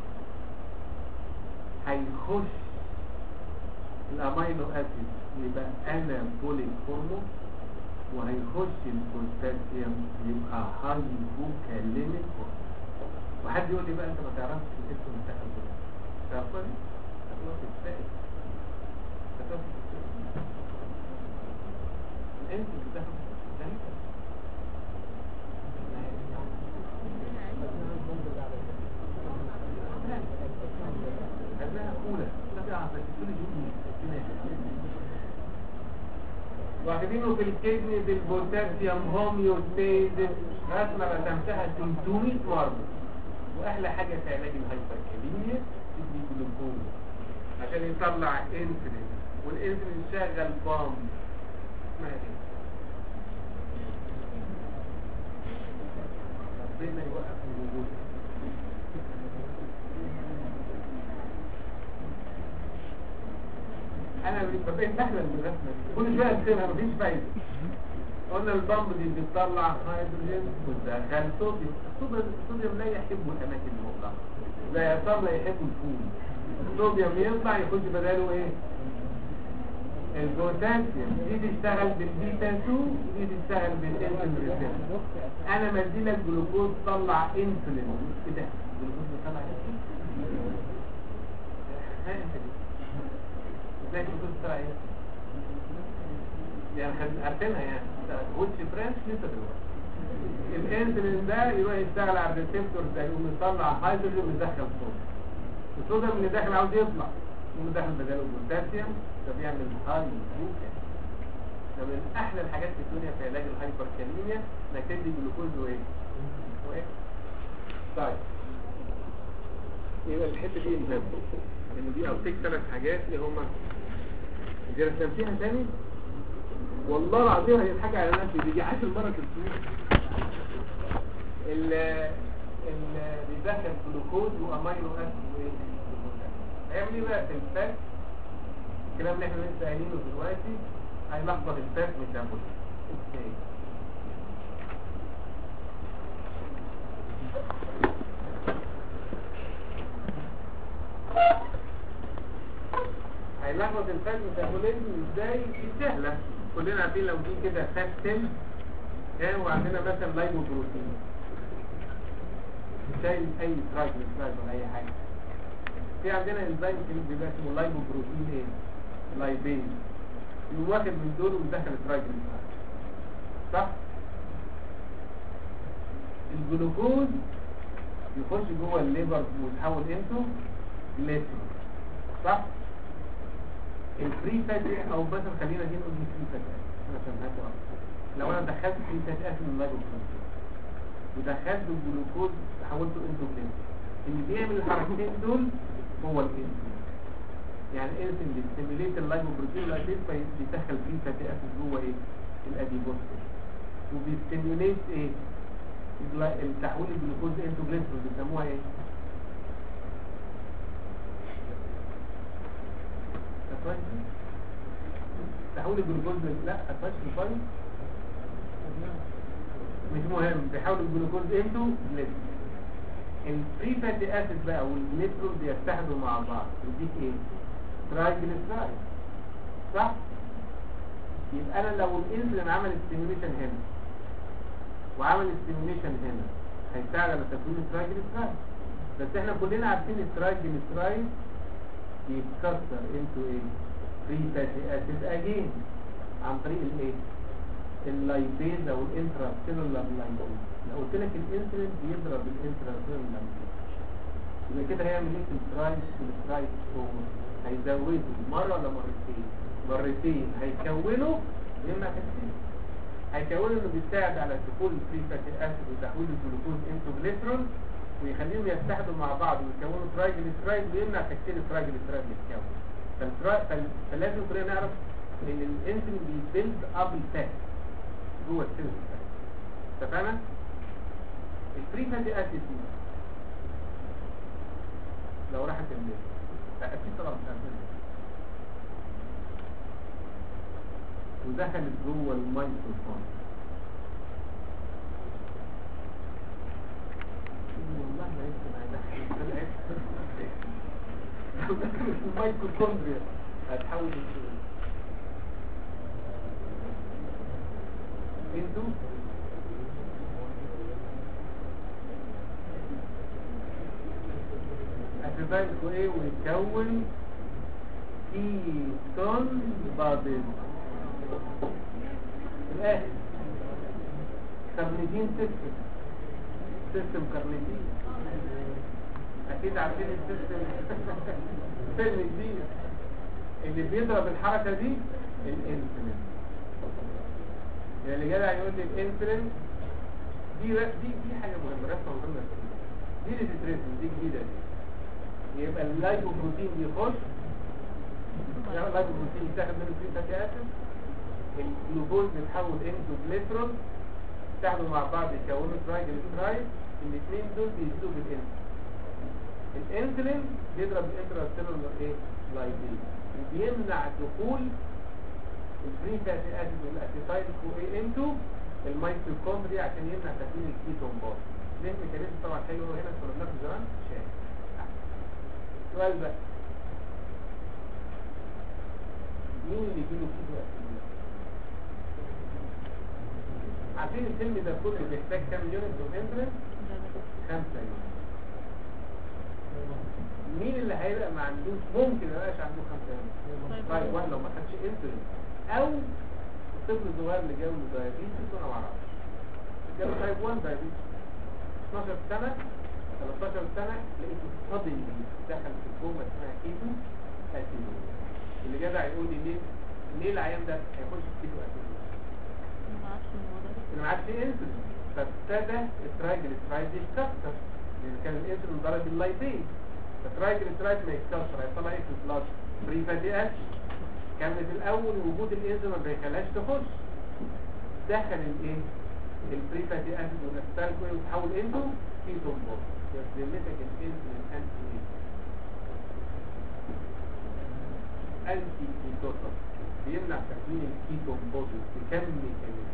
هيخش الامينو اسيد يبقى انابوليك هرمون وهيخش البوتاسيوم يبقى هايبوكاليميك هرمون وحد يقول لي بقى انت ما تعرفش الاسم بتاع الجلوكوز تعرفها دي؟ هتقول في السائل هتقول في السائل الانسولين بتاعها ثلاثة واخدينه في الكدني بالبوتاسيوم هوميوستيزيس رسمه رسمتها 300 مره واحلى حاجه في علاج الهايبركاليميا تدي جلوكوز عشان يطلع انسولين والانسولين شغل بام اسمها ايه؟ ربنا يوقف الوجود انا بقيت احلم بالرسمه دي كل شويه ارسمها مفيش فايده قلنا البامب دي بتطلع هيدروجين وتدخل صوديوم الصوديوم الصوديوم لا يحب الاماكن المغلقه لا يصاب لا يحب الفول الصوديوم يطلع يخش بداله ايه البوتاسيوم دي تشتغل بالبيتا 2 دي تشتغل بالانسولين ريسبتور انا مدي لك جلوكوز طلع انسولين ايه ده جلوكوز بيطلع انسولين ها انسولين ازاي جلوكوز طلع ايه يعني خد- عارفينها يعني ويتش برانش لسه دلوقتي الانسولين ده يروح يشتغل على الريسبتور ده يقوم يطلع هيدروجين ويدخل صوديوم الصوديوم اللي داخل عاوز يطلع يقوم داخل بداله البوتاسيوم ده بيعمل هاي جلوكوز ده من احلى الحاجات في الدنيا في علاج الهايبركاليميا انك تدي جلوكوز وايه وايه طيب يبقى الحته دي مهمه ان دي اوتيك ثلاث حاجات اللي هما دي رسمتيها تاني والله العظيم هيضحك على نفسي دي 10 مره تلتمية ال ال بيدخل جلوكوز وامينو اسيد وايه هيعمل ايه بقى في الفات الكلام اللي احنا لسه قايلينه دلوقتي هيلخبط الفات ميتابوليزم ازاي هيلخبط الفات ميتابوليزم ازاي دي سهله كلنا عارفين لو دي كده فات سيل ها وعندنا مثلا لايبو بروتين شايل اي ترايجليسرايد ولا اي حاجه في عندنا انزيم كبير بيبقى اسمه لايبو بروتين ايه لايبيز يقوم واخد من دول ويدخل الترايجليسرايد صح الجلوكوز يخش جوه الليبر ويتحول انتو جليسرول صح الفري فاتي او مثلا خلينا دي نقول فري فاتي انا فهمتها اكتر لو انا دخلت فري فاتي اسيد من اللايبو بروتين ودخلت الجلوكوز حولته انتو جليسرول اللي بيعمل الحركتين دول هو الانسولين يعني الانسولين بيستيميليت اللايبوبروتين الاسيد فبيدخل فيه فاتي اسيد جوه ايه الاديبوستيك وبيستيميليت ايه الجلا- التحويل الجلوكوز انتو جليسرول بيسموها ايه أسواج دي؟ تحويل الجلوكوز ل- لا اسواج الفايل مش مهم بيحول الجلوكوز انتو جليسرول الفري فاتي اسيد بقى والجليسرول بيتحدوا مع بعض يديك ايه ترايجليسرايد صح يبقى انا لو الانسولين عمل ستيميوليشن هنا وعمل ستيميوليشن هنا هيساعد على تكوين الترايجليسرايد بس احنا كلنا عارفين الترايجليسرايد يتكسر انتو ايه فري فاتي اسيد اجين عن طريق الايه اللايبيز او الانترا سيلولار لايبيز لو قلت لك الانسولين بيضرب الانترا سيلولار لايبيز يبقى كده هيعمل ايه في الترايس في الترايس اوفر هيزوده مره ولا مرتين مرتين هيكونه يمنع تكسير هيكونه انه بيساعد على دخول الفري فاتي اسيد وتحويل الجلوكوز انتو جليسرول ويخليهم يتحدوا مع بعض ويكونوا ترايجليسرايد ويمنع تكسير الترايجليسرايد يتكون فالترا- فال- فلازم كلنا نعرف ان الانسولين بيبيلد اب الفات جوه السيلز اتفقنا الفري فاتي اسيد دي لو راحت الليل لا اكيد طبعا مش عارفين ودخلت جوه الميكروفون والله ما يمكن هيدخل طلعت لو دخلت الميكروكوندريا هتحول للسيل انتوا هتبقوا ايه ويتكون كيتون بادل الاخر كارنيتين سيستم سيستم كارنيتين اكيد عارفين السيستم فيلم جديد اللي بيضرب الحركة دي الانسولين يعني اللي جدع يقول لي الانسولين دي ر- دي دي حاجة مهمة رسمة مهمة دي اللي تترسم دي جديدة دي يبقى اللايبوبروتين بيخش يعني اللايبوبروتين يتاخد منه فيه فاتي اسيد الجلوكوز بيتحول انتو جليسرول يتحدوا مع بعض يكونوا ترايجليسرايد الاثنين دول بيزيدوا بالانسولين الانسولين بيضرب الانترا سيلولار ايه لايبيز وبيمنع دخول الفري فاتي اسيد والاسيتايل كو اي انتو الميتوكوندريا عشان يمنع تكوين الكيتون بار ليه ميكانيزم طبعا حلو هنا كنا بناخد زمان شايف السؤال بقى مين اللي يجيله كيتو اسيد عارفين الفيلم ده كله بيحتاج كام يونت اوف انترنت خمسة يونت مين اللي هيبقى ما عندوش ممكن ما يبقاش عنده خمسة يونت طيب واحد لو ما خدش انسولين او الطفل الصغير اللي جاله دايابيتس وانا ما اعرفش جاله تايب 1 دايابيتس 12 سنة 13 سنة لقيته صدم دخل في الكومة اسمها كيتو اسيدوز اللي جدع يقول لي ليه ليه العيان ده هيخش في كيتو اسيدوز اللي ما عادش انسولين فابتدى الترايجليسرايد يتكسر لان كان الانسولين ضرب اللايبيز فالترايجليسرايد ما يتكسر هيطلع ايه في البلاد فري فاتي اسيد كان في الاول وجود الانزيم ما بيخليهاش تخش دخل الايه الفري فاتي اسيد والاسيتال كوين وتحول انتو كيتون بوز يسلمتك الانسولين انتي انتي كيتوتر بيمنع تكوين الكيتون بوز بكم ميكانيزم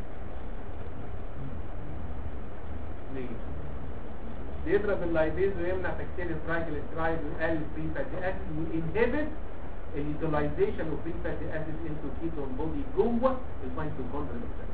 ليه بيضرب اللايبيز ويمنع تكسير الترايجليسرايد ويقلل فري فاتي اسيد وينهبت اليوتيلايزيشن اوف فري فاتي اسيد انتو كيتون بودي جوه الميتوكوندريا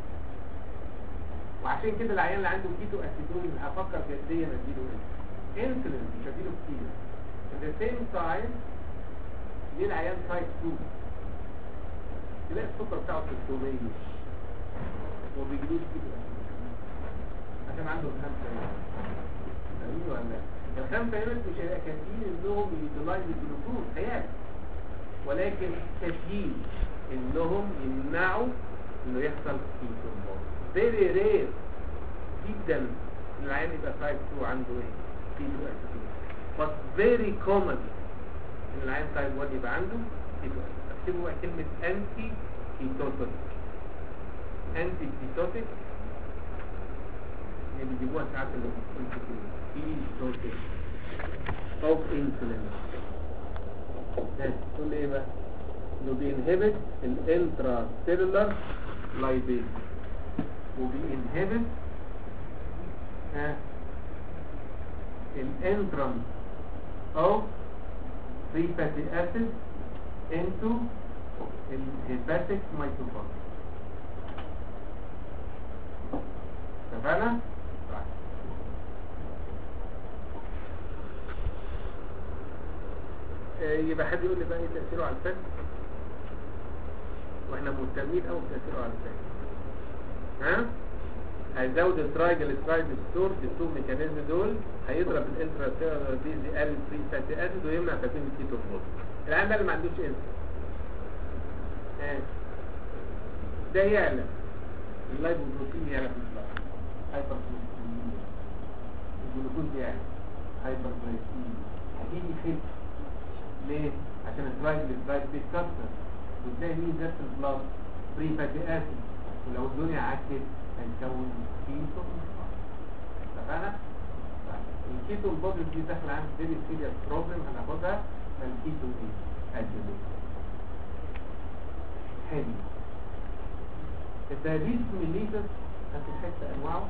وعشان كده العيان اللي عنده كيتو اسيدوز هفكر جديا اديله ايه انسولين مش هديله كتير at the same time ليه العيان تايب 2 تلاقي السكر بتاعه 600 وما بيجيلوش كيتو عشان عنده الخمسة يونت ولا لا الخمسة يونت مش هيبقى كافيين انهم يوتيلايز الجلوكوز خيال ولكن كافيين انهم يمنعوا انه يحصل كيتون فيري رير جدا ان العيان يبقى تايب 2 عنده ايه كيتو اسيدوز but very common ان العيان تايب 1 يبقى عنده كيتو اسيدوز اكتبوا بقى كلمة انتي كيتوتيك انتي كيتوتيك اللي بيجيبوها ساعات اللي كيتوتيك اوف انسولين تقول ايه بقى انه بينهبت الانترا سيلولار لايبيز وبينهبت ها الانترم او free fatty acid into الهيباتيك ميتوكوندريا اتفقنا؟ طيب آه، يبقى حد يقول لي بقى ايه تأثيره على الفات واحنا مهتمين قوي بتأثيره على الفات ها هيزود الترايجليسرايد ستور بالتو ميكانيزم دول هيضرب الانترا سيلولار ديز يقلل فري فاتي اسيد ويمنع تكوين الكيتون بول العيان ده اللي ما عندوش انسولين ها ده يعلى اللايبوبروتين يعلى في البلاد هايبر الجلوكوز يعلى هايبر هتيجي يخف ليه؟ عشان الترايجليسرايد بيتكسر وتلاقي مين زاد في البلاد فري فاتي اسيد ولو الدنيا عكت هنكون كيتون اتفقنا؟ الكيتون بودي دي داخله عند فيري سيريس بروبلم هناخدها الكيتو دي اسيدوز حلو الدايابيتس ميليتس هتحس انواعه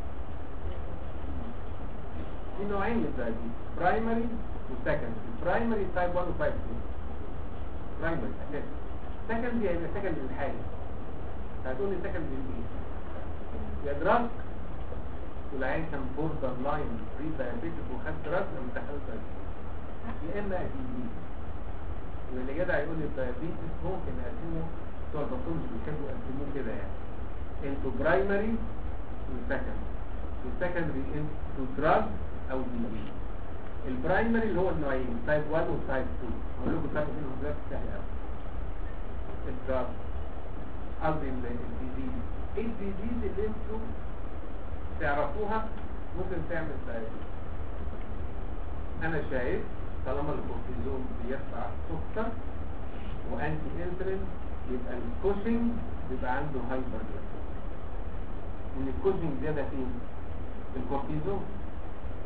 في نوعين من الدايابيتس برايمري وسكندري برايمري تايب 1 وتايب 2 برايمري اساسي سكندري هيبقى سكندري الحالي هتقول لي سكندري ايه يا دراج والعين كان بوردر لاين بري دايابيتك وخد دراج لما دخلت يا اما اكيد واللي جدع يقول لي الدايابيتس ممكن اقسمه بتوع البطولة بيحبوا يقسموه كده يعني انتو برايمري وسكندري والسكندري انتو دراج او ديزيز البرايمري اللي هو النوعين تايب 1 وتايب 2 هقول لكم فرق بينهم دلوقتي سهل قوي الدراج قصدي الديزيز ايه الديزيز اللي انتوا تعرفوها ممكن تعمل دايابيتس انا شايف طالما الكورتيزون بيرفع السكر وانتي انسولين يبقى الكوشنج بيبقى عنده هايبر ان الكوشنج زياده فين الكورتيزون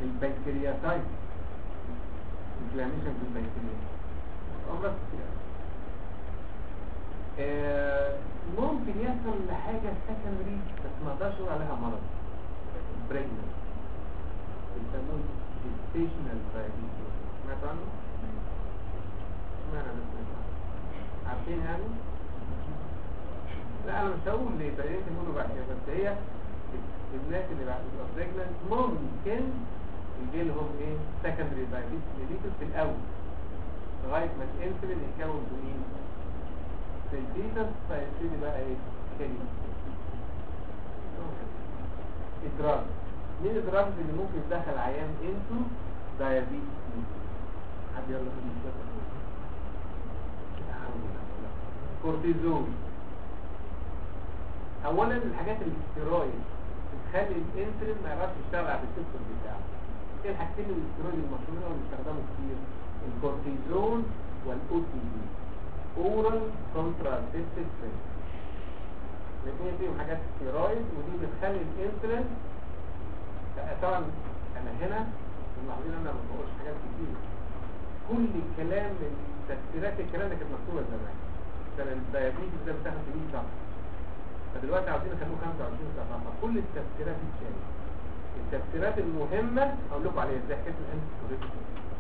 البنكرياتايت انفلاميشن في البنكرياس امراض كتير آه، ممكن يحصل لحاجة سكندري بس ما اقدرش اقول عليها مرض بريجننت بيسموه gestational diabetes سمعت عنه؟ اشمعنى ده سمعت عنه؟ عارفين يعني؟ لا انا مش هقول ليه بعدين تقولوا بعد كده بس هي الناس اللي بعد بتبقى بريجننت ممكن يجي لهم ايه سكندري diabetes mellitus في الاول لغايه ما الانسولين يتكون في مين؟ في الفيتس فيبتدي بقى ايه؟ كلمه ادراج مين الدراج اللي ممكن يدخل عيان انتو دايابيتس حد يلا خد الشوكه كورتيزون اولا الحاجات الاستيرويد بتخلي الانسولين ما يعرفش يشتغل على الريسبتور بتاعه ايه الحاجتين الاستيرويد المشهورين اللي بيستخدموا كتير الكورتيزون والاو تي دي اورال كونتراسيبتيف الاثنين فيهم حاجات ستيرويد ودي بتخلي الانسولين طبعا انا هنا المعلومين انا ما بقولش حاجات كتير كل الكلام تفسيرات الكلام ده كانت مكتوبه زمان كان الدايابيتس ده بتاخد 100 صفحه فدلوقتي عاوزين نخلوه 25 صفحه فكل التفسيرات اتشالت التفسيرات المهمه اقول لكم عليها ازاي حكايه الانسولين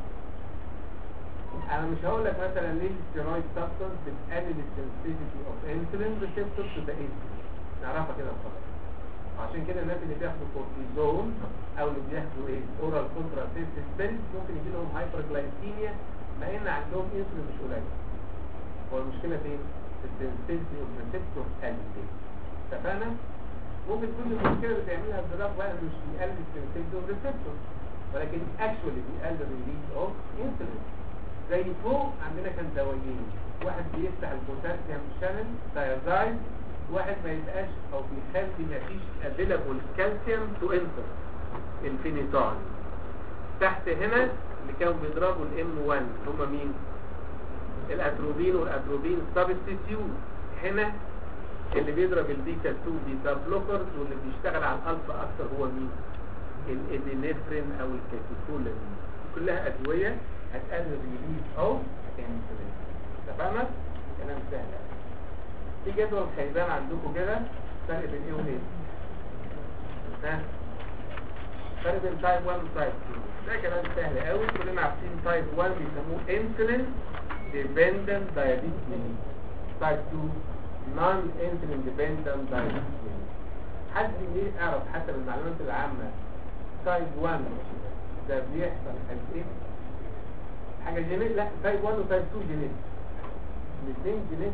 انا مش هقول لك مثلا ليه الستيرويد سبستانس بتقلل السنسيتيفيتي اوف انسولين ريسبتور تو ذا انسولين نعرفها كده خلاص عشان كده الناس اللي بياخدوا كورتيزون او اللي بياخدوا ايه اورال كونتراسيبتيف بيلز ممكن يجي لهم هايبرجلايكيميا مع ان عندهم انسولين مش قليل هو المشكله فين في السنسيتيفيتي اوف ريسبتور قلت اتفقنا ممكن كل المشكله اللي بيعملها الدراج بقى مش بيقلل السنسيتيفيتي اوف ريسبتور ولكن اكشولي بيقلل الريليز اوف انسولين زي فوق عندنا كان دوايين واحد بيفتح البوتاسيوم شانل دايازايد واحد ما يبقاش او بيخلي ما فيش افيلابل كالسيوم تو انتر الفينيتول تحت هنا اللي كانوا بيضربوا الام 1 هم مين الاتروبين والاتروبين سبستيتيوت هنا اللي بيضرب البيتا 2 بيتا بلوكرز واللي بيشتغل على الالفا اكتر هو مين الابينفرين او الكاتيكولين كلها ادويه هتقلل الريليز اوف انسولين اتفقنا كلام سهل في جدول خيبان عندكم كده فرق بين ايه وايه ها فرق بين تايب 1 وتايب 2 ده كلام سهل قوي كلنا عارفين تايب 1 بيسموه انسولين ديبندنت دايابيتس تايب 2 نون انسولين ديبندنت دايابيتس حد يعرف حتى بالمعلومات العامه تايب 1 ده بيحصل قد ايه حاجه جينيت لا تايب 1 وتايب 2 جينيت الاثنين جينيت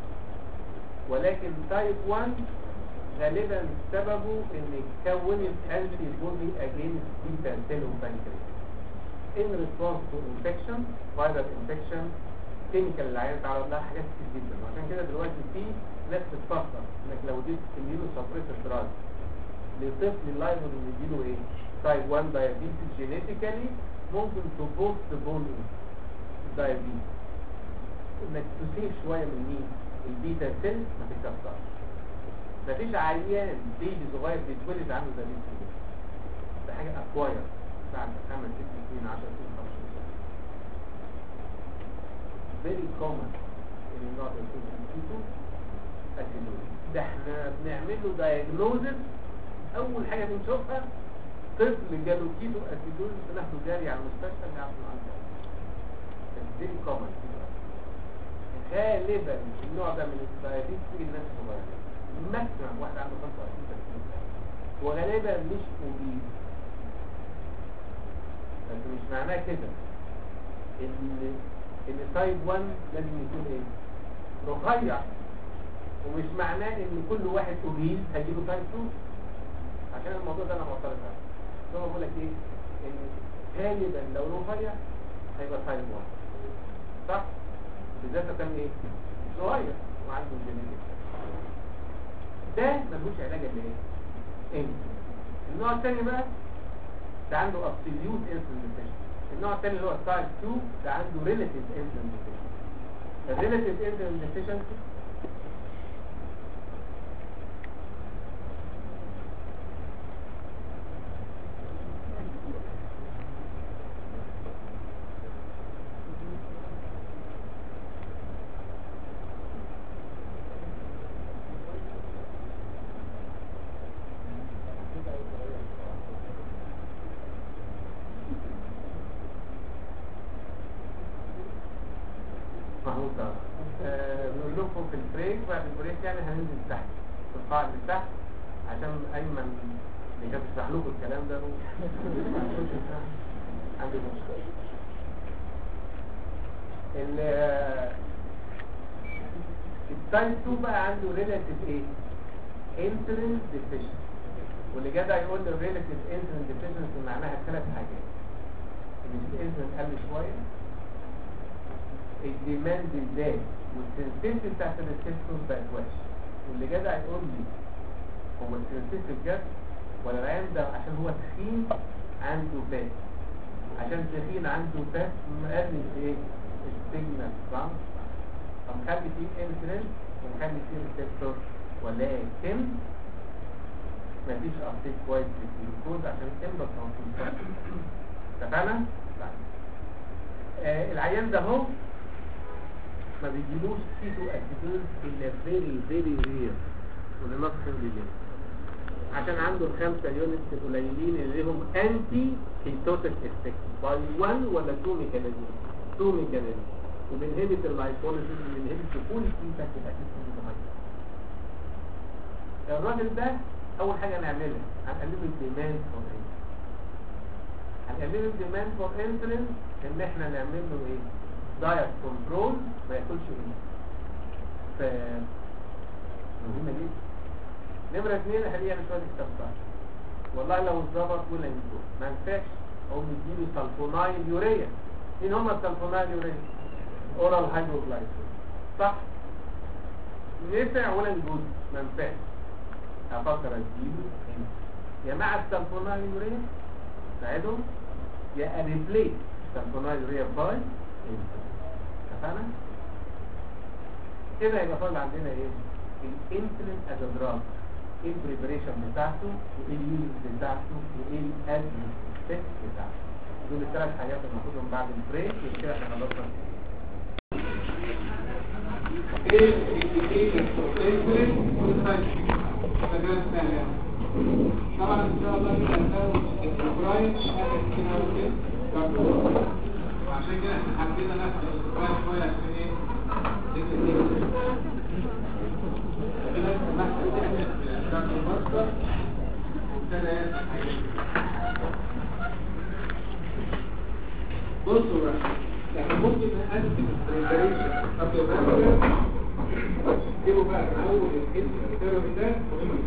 ولكن تايب 1 غالبا سببه ان اتكونت انتي بودي اجينست بيتا سيل وبانكرياس ان ريسبونس تو انفكشن فايرال انفكشن كيميكال اللي عيان تعرض لها حاجات كتير جدا وعشان كده دلوقتي في ناس بتفكر انك لو اديت اميونو سبريسر دراج لطفل لايف اللي يجيله ايه تايب 1 دايابيتس جينيتيكالي ممكن تبوست بون دايابيتس انك تسيب شويه من مين البيتا سيل ما تتكسرش مفيش عيان بيبي صغير بيتولد عنده دايابيتس كده ده حاجه اكواير بعد خمس ست سنين 10 سنين 15 سنه very common in النوع ده يكون كيتو اسيدوز ده احنا بنعمل له diagnosis اول حاجه بنشوفها طفل جاله كيتو اسيدوز بناخده جاري على المستشفى نعرف له عنده very common غالبا النوع ده من الدايابيتس بيجي للناس الصغيرين ماكسيمم واحد عنده 25 30 سنه وغالبا مش اوبيز بس مش معناه كده ان ان تايب 1 لازم يكون ايه رفيع ومش معناه ان كل واحد اوبيز هيجيله تايب 2 عشان الموضوع ده انا معترض عليه ثم بقول لك ايه ان غالبا لو رفيع هيبقى تايب 1 صح بالذات لو كان ايه صغير وعنده الجينيتك ده ملوش علاج الا ايه انت النوع الثاني بقى ده عنده ابسوليوت انسولين ديفيشن النوع الثاني اللي هو تايب 2 ده عنده ريلاتيف انسولين ديفيشن الريلاتيف انسولين ديفيشنسي البريك بعد البريك يعني هننزل تحت في القاع اللي تحت عشان ايمن اللي كان بيشرح لكم الكلام ده عندي مشكله ال التايب 2 بقى عنده ريلاتيف ايه انسولين ديفيشنسي واللي جدع يقول لي الريلاتيف انسولين ديفيشنسي معناها ثلاث حاجات ان الانسولين قل شويه الديماند زاد والسنسيتي بتاعت الريسبتور بقت وحشه واللي جدع يقول لي هو السنسيتي بجد ولا العين ده عشان هو تخين عنده فات عشان تخين عنده فات مقلل ايه السيجنال صح فمخلي فيه انسولين ومخلي فيه ريسبتور ولكن مفيش ابديت كويس للجلوكوز عشان تملى ترانسميشن اتفقنا؟ آه العيان ده اهو ما بيجيلوش كيتو اسيدوز الا فيري فيري رير ولنص ليه عشان عنده الخمسة يونتس القليلين اللي لهم انتي كيتوتيك افكت باي 1 ولا 2 ميكانيزم 2 ميكانيزم وبنهبت اللايكوليسيس وبنهبت كل كيتاك الاسيد الراجل ده اول حاجة نعملها هنقلل الديماند فور انسولين هنقلل الديماند فور انسولين ان احنا نعمل له ايه دايت كنترول ما ياكلش ايه ف مهمة جدا نمرة اثنين اخليه يعمل شوية استفسار والله لو اتظبط ولا ينزل ما ينفعش او نديله سلفونايل يوريا مين هم السلفونايل يوريا اورال هيدروجلايكول صح نفع ولا نجوز ما ينفعش افكر اديله يا مع السلفونايل يوريا ساعدهم يا ريبليس السلفونايل يوريا باي اتفقنا كده يبقى فاضل عندنا ايه الانسولين از دراج ايه البريبريشن بتاعته وايه اليوز بتاعته وايه الادمن ستيب بتاعته دول الثلاث حاجات اللي ناخدهم بعد البريك وكده احنا خلصنا ايه الانديكيشن فور انسولين والسايد طبعا ان شاء الله كده هنساوي البرايم عشان كده احنا حبينا ناخد البرايم شويه عشان ايه بصوا بقى احنا ممكن نقسم البريبريشن قبل ما نجيبوا بقى من اول الاسم الثيرابي ده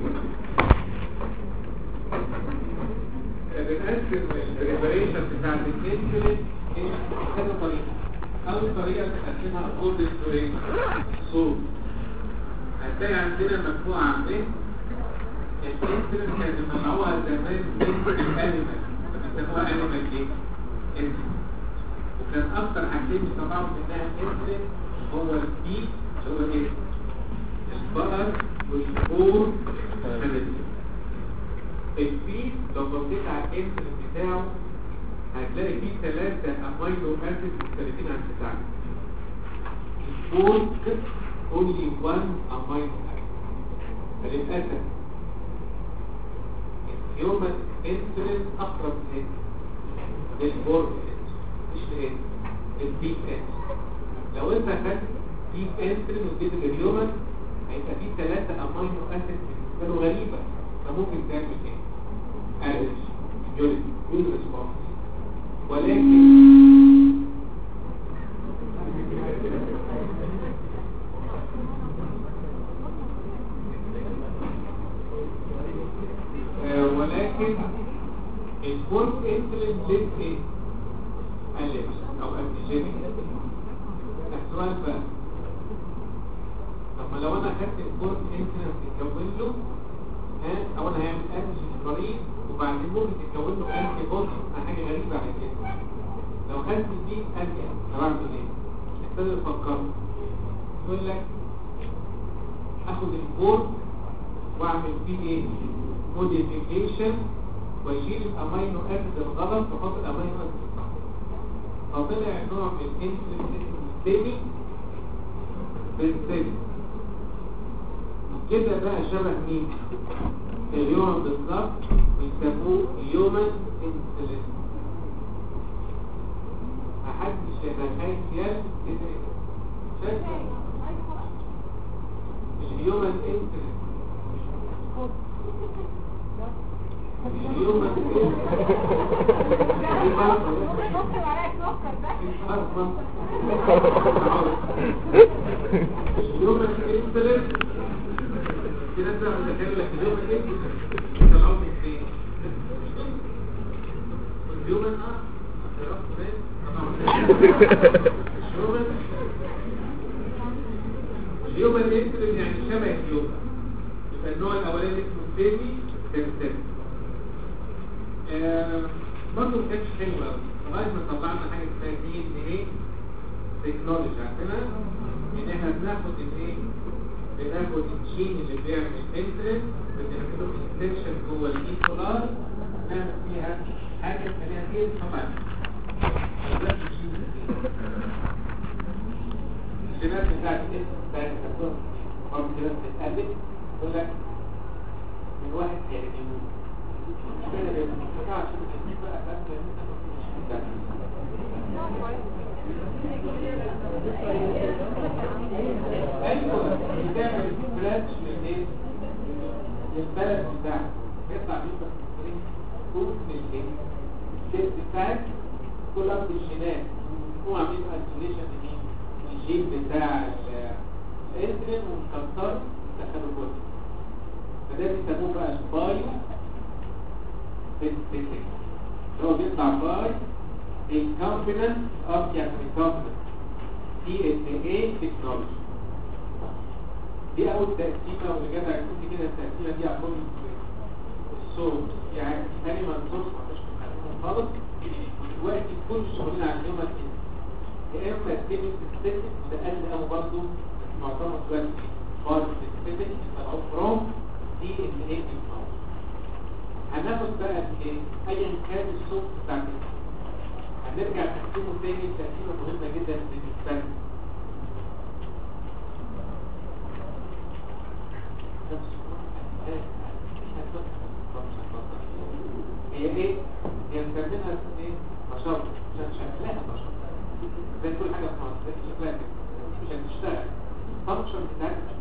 بنقسم البريبريشن بتاعت الانسولين كذا طريقه اول طريقه بنقسمها اكوردنج تو ايه صوت هتلاقي عندنا مجموعه من الانسولين كانت بنوعها زمان من الانيمال بيسموها انيمال ايه؟ انسولين وكان اكتر حاجتين بيسمعوا منها انسولين هو البيت اللي هو ايه؟ البقر والفور والخنازير البيت لو بصيت على الانسولين بتاعه هتلاقي فيه ثلاثة امينو اسيد مختلفين عن بتاعنا الفورك only one amino acid فللأسف الهيومن انسولين اقرب للفورك مش لإيه البيك انسولين لو انت خدت بيك انسولين واديته للهيومن هيبقى فيه ثلاثة امينو اسيد بالنسبة له غريبة فممكن تعمل ايه؟ ألرجي يولد يولد ريسبونس ولكن آه ولكن الفورس انسولين ليس ايه؟ ألرجي او انتيجينيك السؤال بقى طب لو انا خدت الفورس انسولين تتكون له ها او انا هعمل انتيجين المريض وبعدين ممكن تتكون له انتي بودي حاجه غريبه على كده لو خدت دي انتي طب اعمل ايه ابتدي افكر يقول لك اخد الكور واعمل فيه ايه موديفيكيشن واشيل الامينو اسيد الغلط واحط الامينو اسيد الصح فطلع نوع من الانسولين اسمه ستيبي بالستيبي كده بقى شبه مين اليوم بالظبط بيسموه هيومن انسولين محدش يتخيل شايف الهيومن انسولين الهيومن ممكن عليك سكر بس الهيومن انسولين في ناس بقى متخيل لك الهيومن انسولين انت العمر فين الهيومن اه عرفت فين الهيومن اليوم الانسولين يعني شبه اليوم يبقى النوع الاولاني اسمه سيمي كانسل آه برضه ما كانتش حلوه قوي لغايه ما طلعنا حاجه اسمها دي ان ايه تكنولوجي عارفينها ان احنا بناخد الايه بناخد الجين اللي بيعمل انسولين بنعمله انسكشن جوه الاي سولار نعمل فيها حاجه نسميها ايه طبعا ده الجين ده. الجينات بتاعت الاسم بتاعت الدكتور برضه كده بتتقلب يقول لك من واحد يعجبه مش كده بيبقى مش عشان الاسم بقى بس لان انت ايوه بتعمل سكراتش للايه؟ للبلد بتاعك يطلع بيبقى كود من الايه؟ الشيت بتاعك كل ارض الجينات هو عاملين ايزوليشن لمين؟ الجين بتاع الانسولين ومكسر دخلوا جوه فده بيسموه بقى بايو سيستيك هو بيطلع باي recombinant of يعني recombinant DNA technology دي اول تقسيمه واللي جت عرفتي كده التقسيمه دي اقول الصوت يعني ثاني ما الصوت مش مخالفهم خالص دلوقتي كل شغلنا على اليوم يا اما الكيميك سيستم ده قل قوي برضه بس معظمها دلوقتي بار سيستم طلعوا فروم دي ان ايه هناخد بقى الايه ايا كان الصوت بتاع الجسم. هنرجع نقسمه تاني تقسيمه مهمه جدا بالنسبه لنا هي ايه؟ هي مسمينها ايه؟ بشر عشان شكلها بشر زي كل حاجه في مصر زي شكلها كده دي مش هتشتغل فانكشن بتاعتها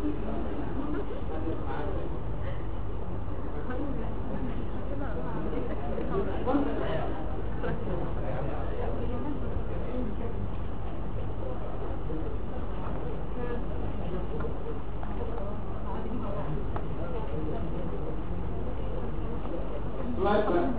السؤال بقى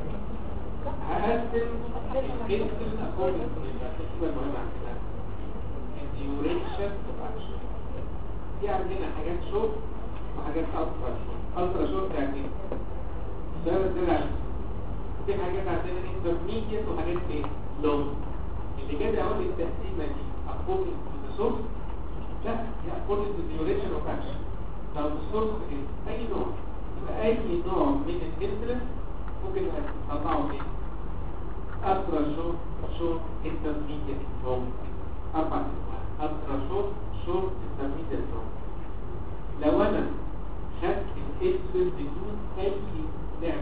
هقسم الانسولين اكوردنج الترتيبه المهمه عندنا الديوريشن اوف اكشن في عندنا حاجات شورت وحاجات الترا شورت الترا شورت يعني ايه؟ السؤال ده عشان في حاجات عندنا انترميديت وحاجات ايه؟ لونج اللي جاي اقول التقسيمه دي اكوردنج تو ذا سورس لا هي اكوردنج تو ديوريشن اوف اكشن لو السورس ايه؟ اي نوع يبقى اي نوع من الانسولين ممكن تطلعه ايه؟ أسرع شورت شورت انترميديت لونج أربع أنواع أسرع شورت شورت انترميديت لونج لو أنا خدت الانسولين بدون أي لعب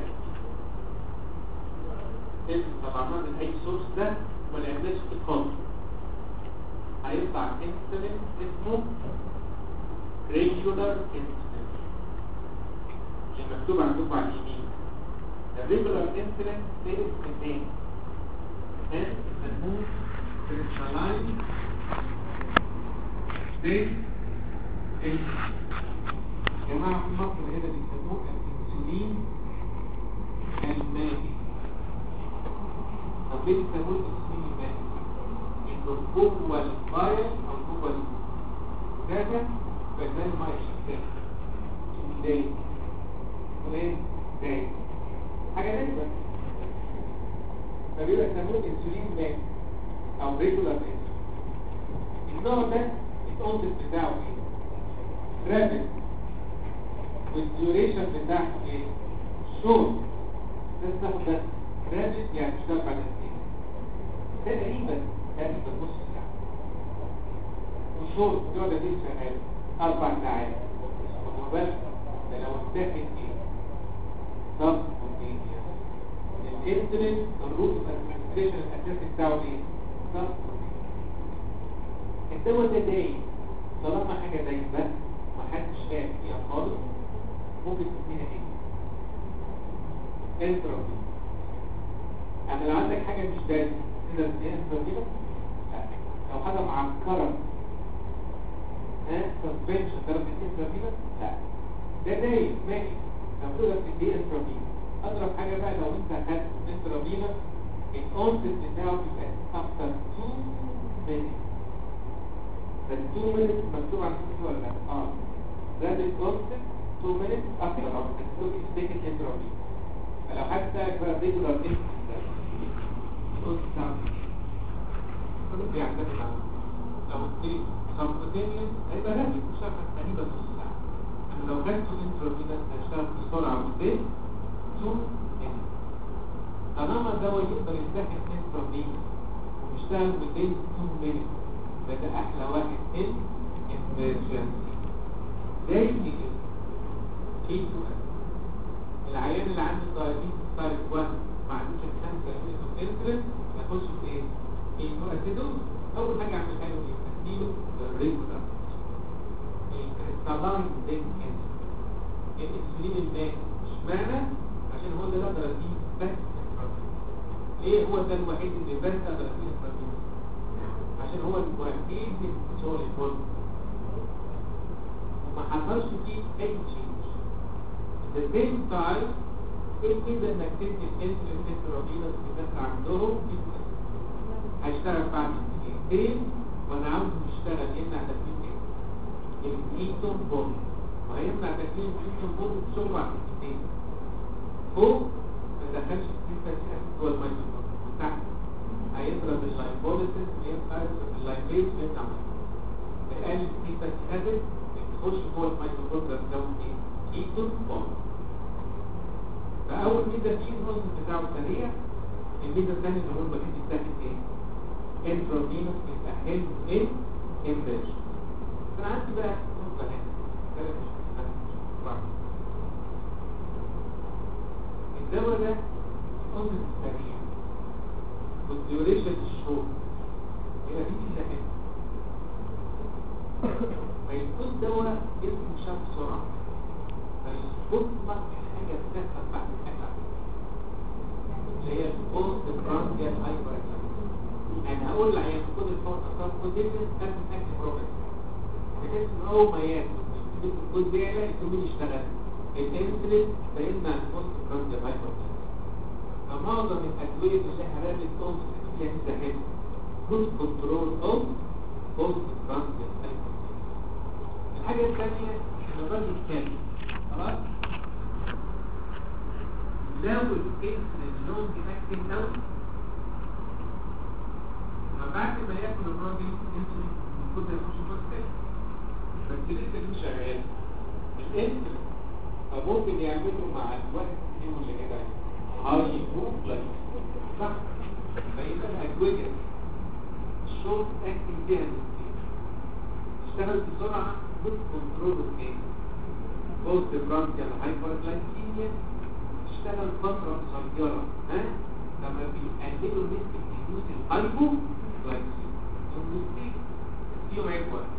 انت طلعناه من أي سورس ده وما لعبناش في الكونت هيطلع انسولين اسمه ريجولار انسولين اللي مكتوب عندكم على اليمين الريجولار انسولين سيريس اثنين and the moon crystalline state is جماعة في مصر هنا بيسموه الانسولين المائي طب ليه بيسموه الانسولين المائي؟ انه جوه الفايل او جوه الداتا بيبقى الماء الشفاف ليه؟ وليه؟ ليه؟ حاجة نسبة فبيبقى يسموه انسولين مان او ريجولار مان النوع ده الاونست بتاعه ايه؟ رابد والديوريشن بتاعه ايه؟ شورت بس ناخد ده رابد يعني اشتغل بعد ايه؟ تقريبا تقريبا نص ساعة وشورت بيقعد قد ايه شغال؟ أربع ساعات وبس ده لو اتاخد ايه؟ ضغط وميديا الانسولين الروت الادمنستريشن الاساسي بتاعه ايه؟ ضغط الدواء ده دايم طالما حاجه دايمه ممكن تدينا ايه انتروبي يعني لو عندك حاجة مش بارد تقدر تديها انتروبي لا لو حاجة معكرة ها سسبنشن تقدر تديها انتروبي لا ده دايم ماشي لو تقدر تديها انتروبي اضرب حاجة بقى لو انت خدت انتروبي الأونست بتاعه بيبقى after 2 minutes بس 2 minutes مكتوب على الكتاب ولا لا؟ اه ده الأونست 2 minutes after all مكتوب expected entropy فلو حد سألك بقى regular distance ده الأونست بتاعه كله بيعتمد على لو قلت لي subcutaneous هيبقى رابط مش عارف تقريبا نص ساعة أنا لو خدته entropy ده هشتغل بسرعة within 2 minutes طالما الدواء يقدر يستحمل انترافين ويشتغل within 2 minutes ده احلى واحد ان emergency زي كده كيس العيان اللي عنده دايابيتس تايب 1 ما عندوش الخمسة يونت اوف انسولين يخش في ايه؟ كيتو اسيدوز اول حاجه اعملها له ايه؟ اديله الريجولار الكريستالين زنك الانسولين المائي اشمعنى؟ عشان هو ده اللي اقدر اديه بس ليه هو ده الوحيد اللي بس اقدر اديه الفرمين عشان هو الوحيد اللي شغل الفل وما حصلش فيه اي تشينج the same time ايه كده انك تدي الانسولين انترافينوس الناس عندهم هيشتغل بعد دقيقتين وانا عاوزه يشتغل يمنع تكليف ايه؟ الايتون بوم وهيمنع تكليف الايتون بوم بشغل بعد دقيقتين فوق ما دخلش السيستم جوه الميكروفون تحت هيضرب اللايبوليسيس ويبقى اللايبيز ويمنع الآن السيستم هذا تخش جوه الميكروفون ده تزود ايه؟ ايتون بوم فأول ميزة فيه النص بتاعه سريع الميزة الثانية اللي هو البكيت يستهدف ايه؟ انترافينوس يستحل ايه؟ امباش فأنا عندي بقى نقطة هنا ثلاث مش الدواء ده النص السريع والديوريشن الشهور يبقى دي ميزة هنا فيكون دواء اسمه شاب بسرعة فيظبط لك حاجة بتحصل بعد الحاجة اللي هي البوست برانديال هايبر انا هقول لعيان خد الفوق اصاب خد ديفنس لازم اكل بروجرام بحيث ان هو ما ياكل ويجيب الجزء بيعلى يكون يشتغل الانسولين فيمنع البوست برانديال هايبر فمعظم الادويه اللي حرارة الانسولين فيها ميزه جود كنترول اوف بوست برانديال هايبر الحاجه الثانيه ان الراجل كامل خلاص لو الانسولين لونج اكتنج قوي بعد ما ياكل الراجل الانسولين المفروض يخش جوه السيل بس لسه مش شغال الانسولين فممكن يعملوا مع الوقت ايه اللي كده هاي بروبلاي صح فيبقى الادويه الشورت اكتنج فيها نسبيه تشتغل بسرعه جود كنترول اوف ايه بوست برانكيال هايبرجلايكيميا تشتغل فترة صغيرة ها لما بيقللوا نسبة حدوث الهايبو جلايكيميا المستيك فيهم عيب واحد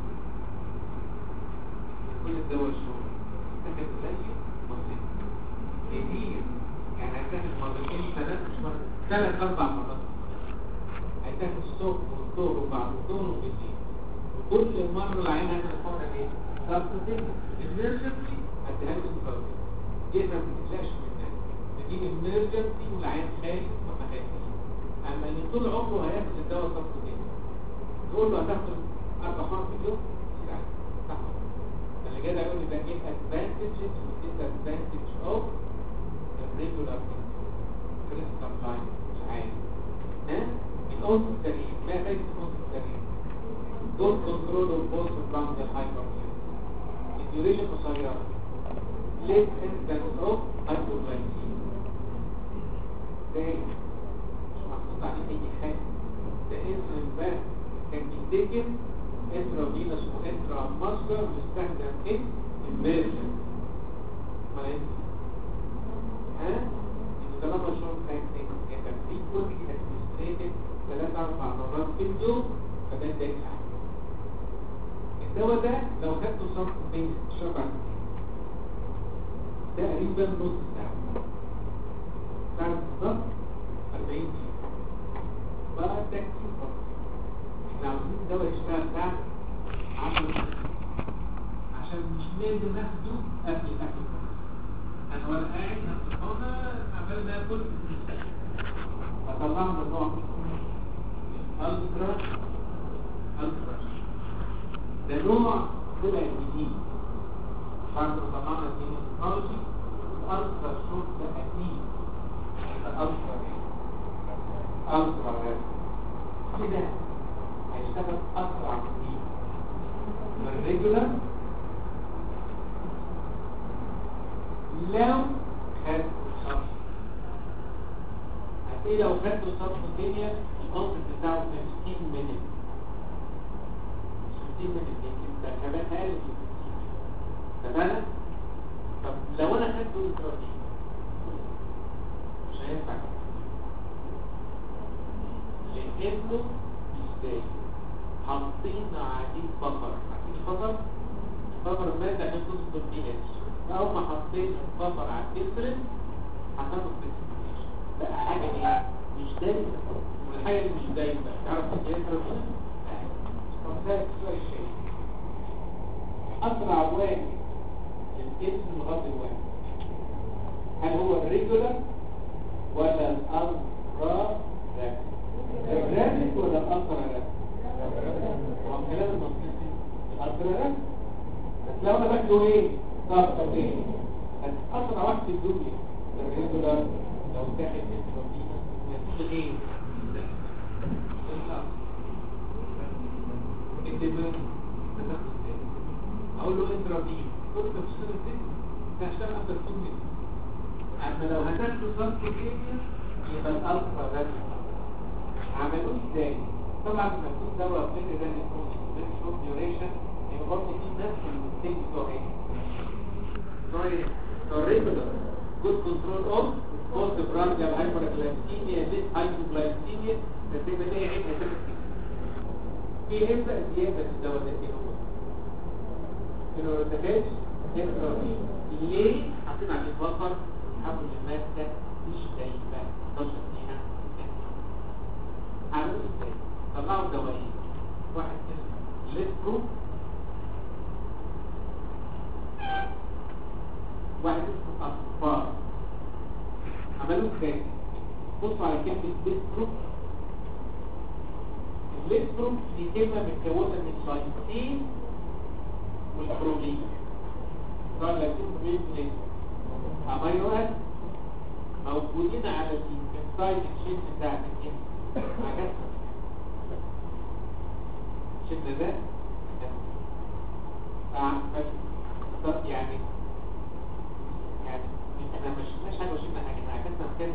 كل الدواء الشغل تاخد قليل بسيط كتير يعني هتاخد مرتين ثلاثة مش مرة ثلاث أربع مرات هتاخد الصبح والظهر وبعد الظهر وبالليل وكل مرة العين هتاخد ايه؟ سبستنس emergency هديها له انفراد دي احنا ما بنتلاقش منها نجيب emergency والعيان خايف وما خايفش اما اللي طول عمره هياخد الدواء سبستنس تقول له هتاخد اربع مرات في اليوم يعني صح اللي جاي يقول لي ده ايه advantages و disadvantages of الريجولار كريستال لاين مش عارف ها الأنس السليم ما فايدة الأنس السليم دول كنترول البوست براند الهايبر الديوريشن قصيرة ليس انسنس اوف هايبوغلايكيميا ده مش محطوط عليه اي حاجة ده انسولين بس كان بيتاكل انترافينوس وانترا ماسكر مستخدم ان اميرجن ما ها ان طالما شرط كان كان فريكوينتلي ادمنستريتد ثلاث اربع مرات في اليوم فده ده يساعد الدواء ده لو خدته صرف بين شرب تقريبا نص ساعة ساعة بالظبط 40 دقيقة بقى تكتيك فقط احنا عاوزين الدواء يشتغل ساعة 10 دقايق عشان مش لازم ناخده قبل الاكل انا وانا قاعد هنا عمال ناكل اطلعه من النوع الترا الترا ده نوع طلع جديد بعد ما طلعنا الدين التكنولوجي الالترا شوت ده قديم الالترا الترا كده هيشتغل اسرع كتير من الريجولار لو خدت الصرف هتلاقي لو خدت الصرف الدنيا الكونسبت بتاعه 15 مينت 15 مينت يمكن ده كمان اقل من 15 تمام طب لو انا خدت الدرجه مش هينفع لانه ازاي حاطين عليه بفر عارفين البفر البفر المادة عشان تظبط البي اتش اول ما حطيت البفر على الفلتر هتاخد فلتر بقى حاجه ايه مش دايما والحاجه اللي مش دايما تعرف تجيبها منين طب ده سؤال شيء اسرع واحد للاسم لغايه الواحد هل هو الريجولار ولا الالترا الرابط ولا الالترا رابط هو الكلام المنطقي الالترا رابط بس لو انا باخده ايه طب ايه اسرع واحد في الدنيا الريجولار لو داخل الانتروبينا نتيجه ايه انتباه اقول له انترابين قلت له بتشتغل ازاي انت هشتغل اكتر من اما لو هتاخده صرف كيمياء يبقى الالترا رابط عملوه ازاي طبعا لما يكون دواء فكر ده يكون شورت ديوريشن يبقى برضه في نفس المستيك بتوع ايه sorry regular good control of post prandial hyperglycemia this hypoglycemia بس يبقى ليه عيب هتبقى في امتى زيادة في الدواء ده ايه هو؟ انه ما ارتكاش ليه حاطين عليه بفر حبل المادة مش دايما تصل فيها عملوا ازاي؟ طلعوا دوايين واحد اسمه ليت بروف واحد اسمه أصفار عملوه ازاي؟ بصوا على كلمة ليت بروف الليت بروف دي كلمة متكونة من لايسين والبروتين طبعا لايسين والبروتين أمينو أسيد موجودين على الانسايد تشين بتاعت الجسم عجبها شفنا ده آه، يعني يعني احنا مش مش حاجه وشفنا حاجه احنا عكسنا مكان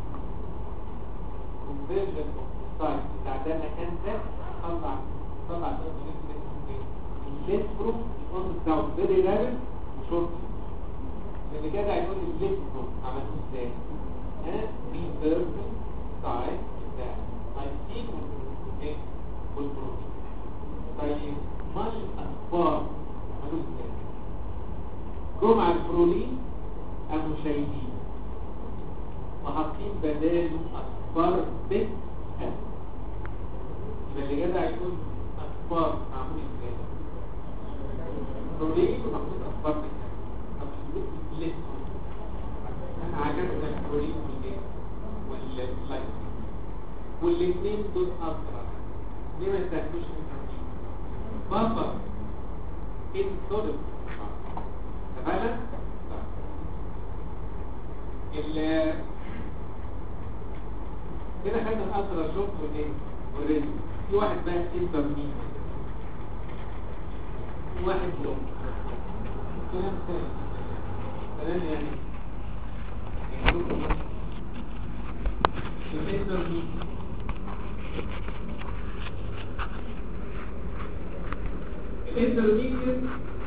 conversion of the site بتاع ده المكان ده طلع طلع ده الليت بروف الفرن بتاعه فيري رابد وشورت اللي كده هيقول الليت بروف عملوه ازاي؟ ها ريفيرسنج سايت بتاع لايسين والبروتين والبروتين طيب مال الاخبار عملوه ازاي؟ جم على البرولين قاموا شايلين وحاطين بداله اصفار بيت يبقى اللي جدع يكون اصفار معمول ازاي برولين ومحطوط اصفار بيت طب ليه انا عجبنا البرولين والايه واللايت والاثنين دول اسرع ليه ما يستهدوش البرولين بابا ان صدق تمام ال كده خدنا الاسرى شوط والايه والريزم في واحد بقى انتر مين واحد لو كلام ثاني كلام يعني الانتر مين الانترميديت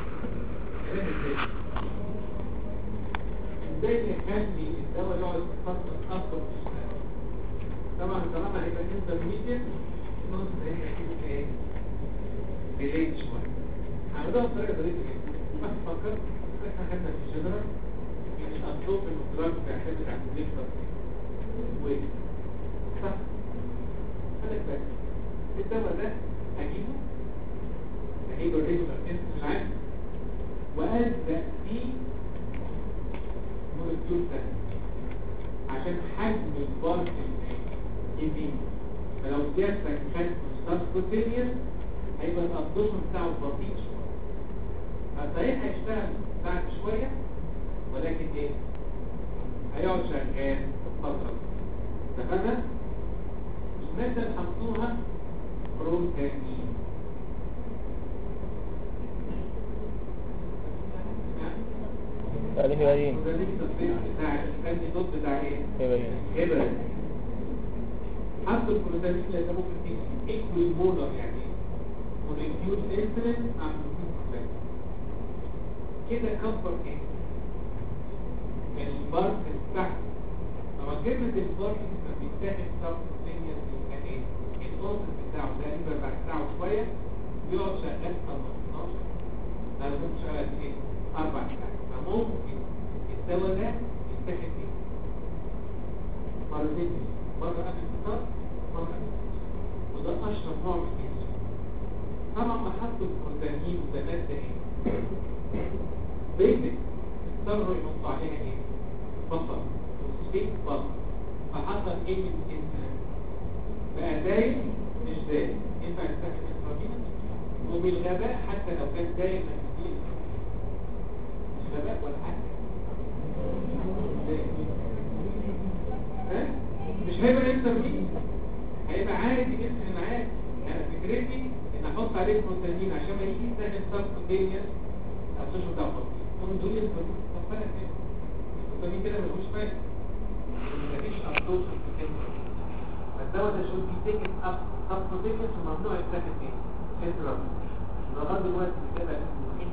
ازاي نخلي الدواء يقعد فترة أطول في الشارع طبعا طالما هيبقى انترميديت نص هنا كده ايه ديليت شوية عملوها بطريقة طريقة جدا بس فكرت احنا خدنا في الجنرال يعني الأطلوب المدرج بيعتمد على النيكتر و صح خلك بالك الدواء ده هجيبه هجيبه الريجولار انسولين العادي وألزق فيه مولكيول تاني عشان حجم البارت يزيد فلو سيادتك خدت سبكوتينيوس هيبقى الابدوشن بتاعه بطيء شويه فصحيح هيشتغل بعد شويه ولكن ايه هيقعد شغال فتره اتفقنا الماده اللي حطوها بروتامين هذه هيبين البروتامين التصنيع بتاع الانتي دوت بتاع ايه هيبين هبل حطوا البروتامين لان ممكن فيه ايكوال مولر يعني موليكيول انسولين مع موليكيول بروتامين كده كبر ايه البارت بتاعته طبعا كلمة البارت لما بيتاخد سبستينيوس كان ايه الكونسبت بتاعه ده يبقى بعد ساعة وشوية بيقعد شغال 15 ده ممكن شغال ايه أربع ساعات فممكن الدواء ده يتاخد ايه مرتين مرة قبل الفطار مرة قبل الفطار وده أشهر نوع من الإنسولين طبعا ما حطوا البروتامين وده مادة ايه بيزك اضطروا يحطوا عليها ايه بصل وسبيك بصل فحصل ايه من الانسان بقى دايم مش دايم ينفع يستخدم انترافينا وبالغباء حتى لو كان دايم مش مش غباء ولا حاجه دايم. ها؟ مش هيبقى انترافينا هيبقى عادي جدا عادي انا فكرتي ان احط عليه بروتين عشان ما يجي يستخدم سبكوتينيوس السوشيال بتاعه هم دول البروتين طب فاهم كده البروتين كده ملوش فايده مفيش ابسوشن في الكلمه فالدواء ده شو بيتاكل اب سبكوتينيوس وممنوع يتاخد ايه انترا لغايه دلوقتي كده الوحيد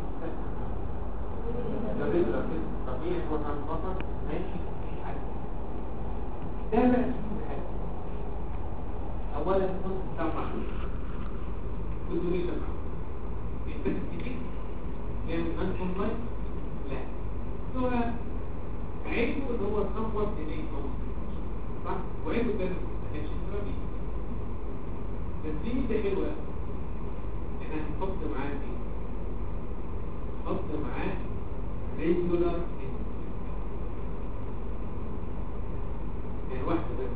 ده ريجولار كده طبيعي هو كان بطل ماشي مفيش حاجه ده بقى فيه حاجه اولا النص بتاعه محدود والدوريشن محدود بيتاخد كتير يعمل انكم لايف لا هو عيبه ان هو صور ديني صح وعيبه ده ما كانش ترابي بس دي ميزه حلوه احنا هنحط معاه ايه نحط معاه ريجولار يعني واحده بس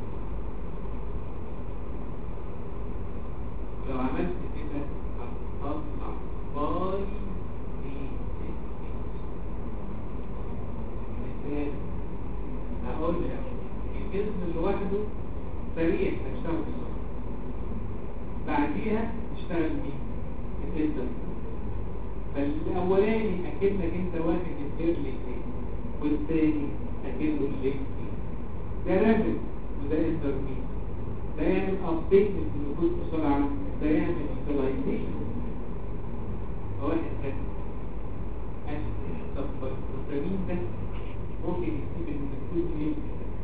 لو عملت كده هتطلع باي هقول لك الجسم لوحده سريع هيشتغل بسرعه بعديها يشتغل مين الجسم فالاولاني اكنك انت واخد الايرلي والثاني اكنه الليك ده رابط وده انترميد ده يعمل ابديت للجلوكوز بسرعه ده يعمل يوتيلايزيشن واحد كده طب البروتين ده ممكن يسيب المكتوب ليه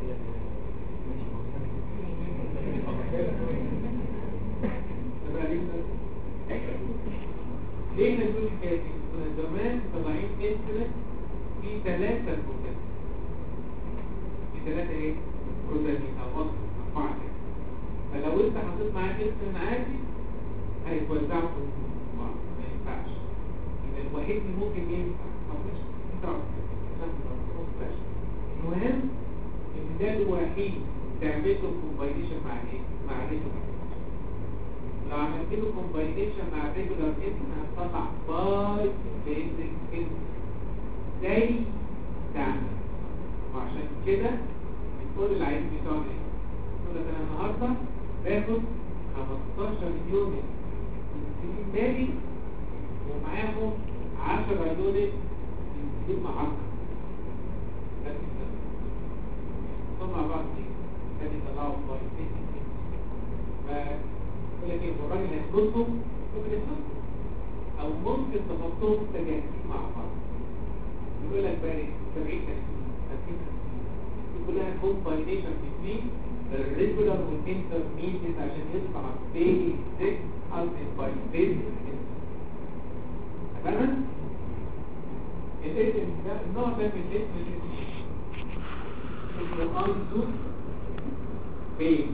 ليه نقول الحكايه دي؟ كنا زمان طالعين انسولين في ثلاثة بروتين في ثلاثة ايه؟ بروتين او وصف اربعة كده فلو انت حطيت معاه انسولين عادي هيتوزعوا في بعض ما ينفعش يبقى الوحيد اللي ممكن ينفع او مش انت عارف المهم ان ده الوحيد تعمل له كومباينيشن مع ايه؟ مع ريجولار لو عملت له كومباينيشن مع ريجولار اسم هتطلع باي بيزك اسم زي تعمل وعشان كده بتقول العيد بتوعنا ايه؟ تقول لك انا النهارده باخد 15 مليون انسولين بالي ومعاهم 10 دول انسولين معقد طلع بعض دي كان يطلعوا باي فيقول لك ايه الراجل هيسلطهم ممكن يسلطهم او ممكن تحطهم تجاهزين مع بعض يقول لك بقى ايه 70 30 دي كلها كومباينيشن بين الريجولار والانترميديت عشان يطلع بيزك الفين باي بيزك تمام الاسم ده النوع ده من الاسم اسمه ايزو بين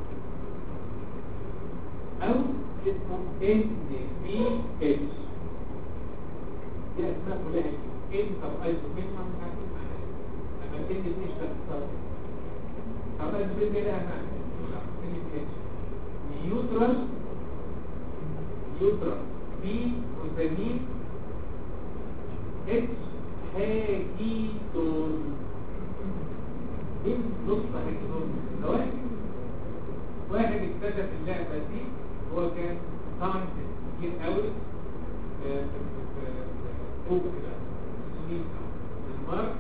او اسمه ان بي اتش دي اسماء كلها ان طب ايزو بين ما مش عارفين معناها اما ان بي اتش تختصر طب ايزو بين ايه لها معنى ان بي اتش نيوترال نيوترال بي وثانيين اتش هاجيتون مين نص هاجيتون ده واحد واحد اكتشف اللعبة دي هو كان ساينتست كتير قوي في فوق كده سنين المرض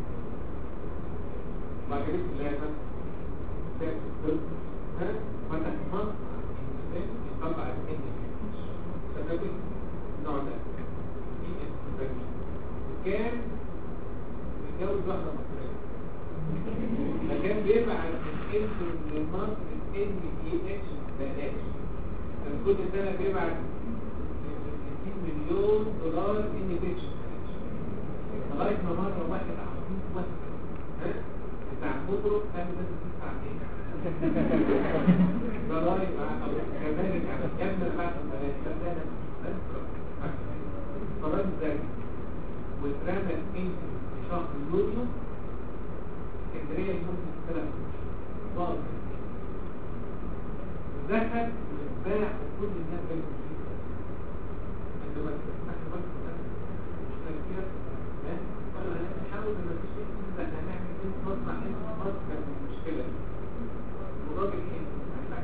ما عجبتش اللعبة كتاب الطب ها فتح مصنع يطلع الان سبب النوع ده دي السبب كان متجوز واحدة مصرية فكان بيبعت الانسولين لمصر الان دي اتش بلاش كان كل سنة بيبعت 60 مليون دولار ان دي اتش لغاية ما مرة واحد عظيم واحد ها بتاع مضرب قال بس تدفع ايه ضرايب كذلك على يبنى بعد البلاش ده ده قرار ذلك واترمى الانسولين في شهر يوليو اسكندريه يمكن ثلاث باظ ذهب واتباع وكل الناس بقت مشركه انت ما تفتحش بس مش كده ها ولا هنحاول ان مفيش انسولين ده احنا هنعمل ايه مصنع انسولين مصر كانت المشكله والراجل ايه هيدفع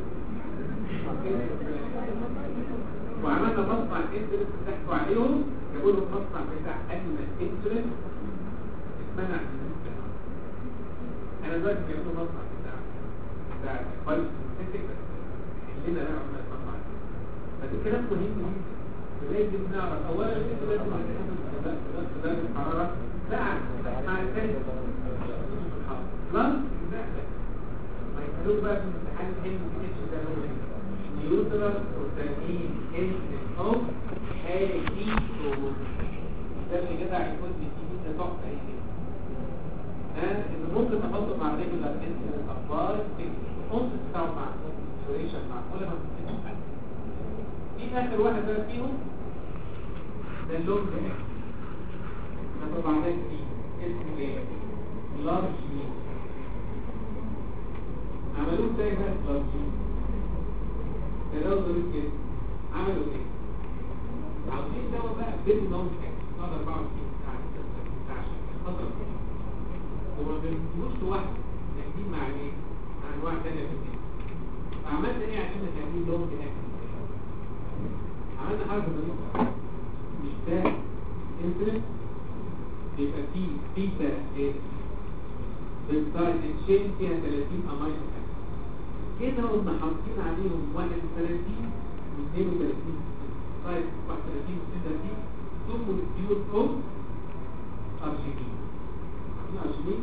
وعملنا مصنع انسولين ضحكوا عليهم جابوا لهم مصنع بتاع اجمل انسولين اتمنع من المنطقه انا دلوقتي جايب له مصنع بتاع بتاع بايو سينثيتك بس خلينا نعمل المصنع ده بس الكلام مهم جدا لازم نعرف اولا انت لازم تحدد درجه الحراره ساعه مع الثاني بلس ما يخلوك بقى في الامتحان العلمي اتش ده هو ايه نيوترال بروتين ان او هاجيتون ده اللي كده هيكون بيجي ده تحفه ايه ها ان ممكن نحطه مع ريجولار انسولين اخبار الانس بتاعه مع الديوريشن مع كل ما بتكتب حاجه في اخر واحد بقى فيهم ده اللون ده ده طبعا ده اسمه ايه لارج مين عملوه ازاي بقى لارج مين ده لو ظريف جدا عملوا ايه عاوزين دواء بقى بدل نوم حاجه صار 24 ساعه 36 ساعه عشان خاطر وما بنجيبوش لوحده نجيب مع ايه مع انواع ثانيه في الجسم فعملنا ايه عشان نخليه لون اكل عملنا حركه ظريفه مش ده انسولين يبقى فيه بيتا ايه بيبتايد تشين فيها 30 امينو اسيد كده قمنا حاطين عليهم 31 و 32 طيب 31 و 36 ثم الديوت اوف ارجينين عارفين ارجينين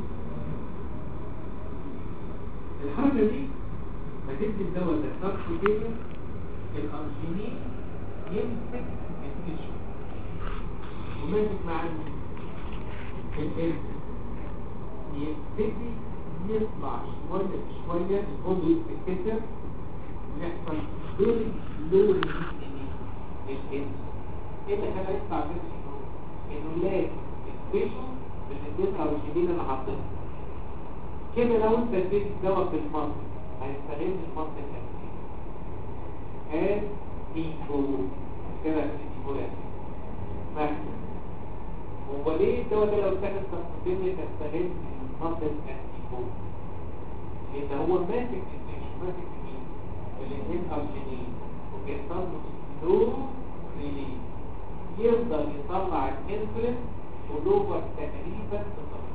الحركه دي ما تدي الدواء ده ضغط كده الارجينين يمسك التشو وماسك مع الانسان يبتدي يطلع شوية شوية البوند يتكسر ويحصل دوري لوري للإنس ايه اللي خلاه يطلع بس انه لازم التشو بالنسبة الروشيدين اللي حاطينها كده لو انت اديت دواء في المصر هيستغل المصر الأساسي قال ايكو كده ايكو فاهم هو ليه الدواء ده لو اتاخد تفصيليا يستغل المصل الانتيكو لان هو ماسك التيشو ماسك مين الاثنين ارجينين وبيحصل له سلو ريليز يفضل يطلع الانسولين ولوفر تقريبا تصفح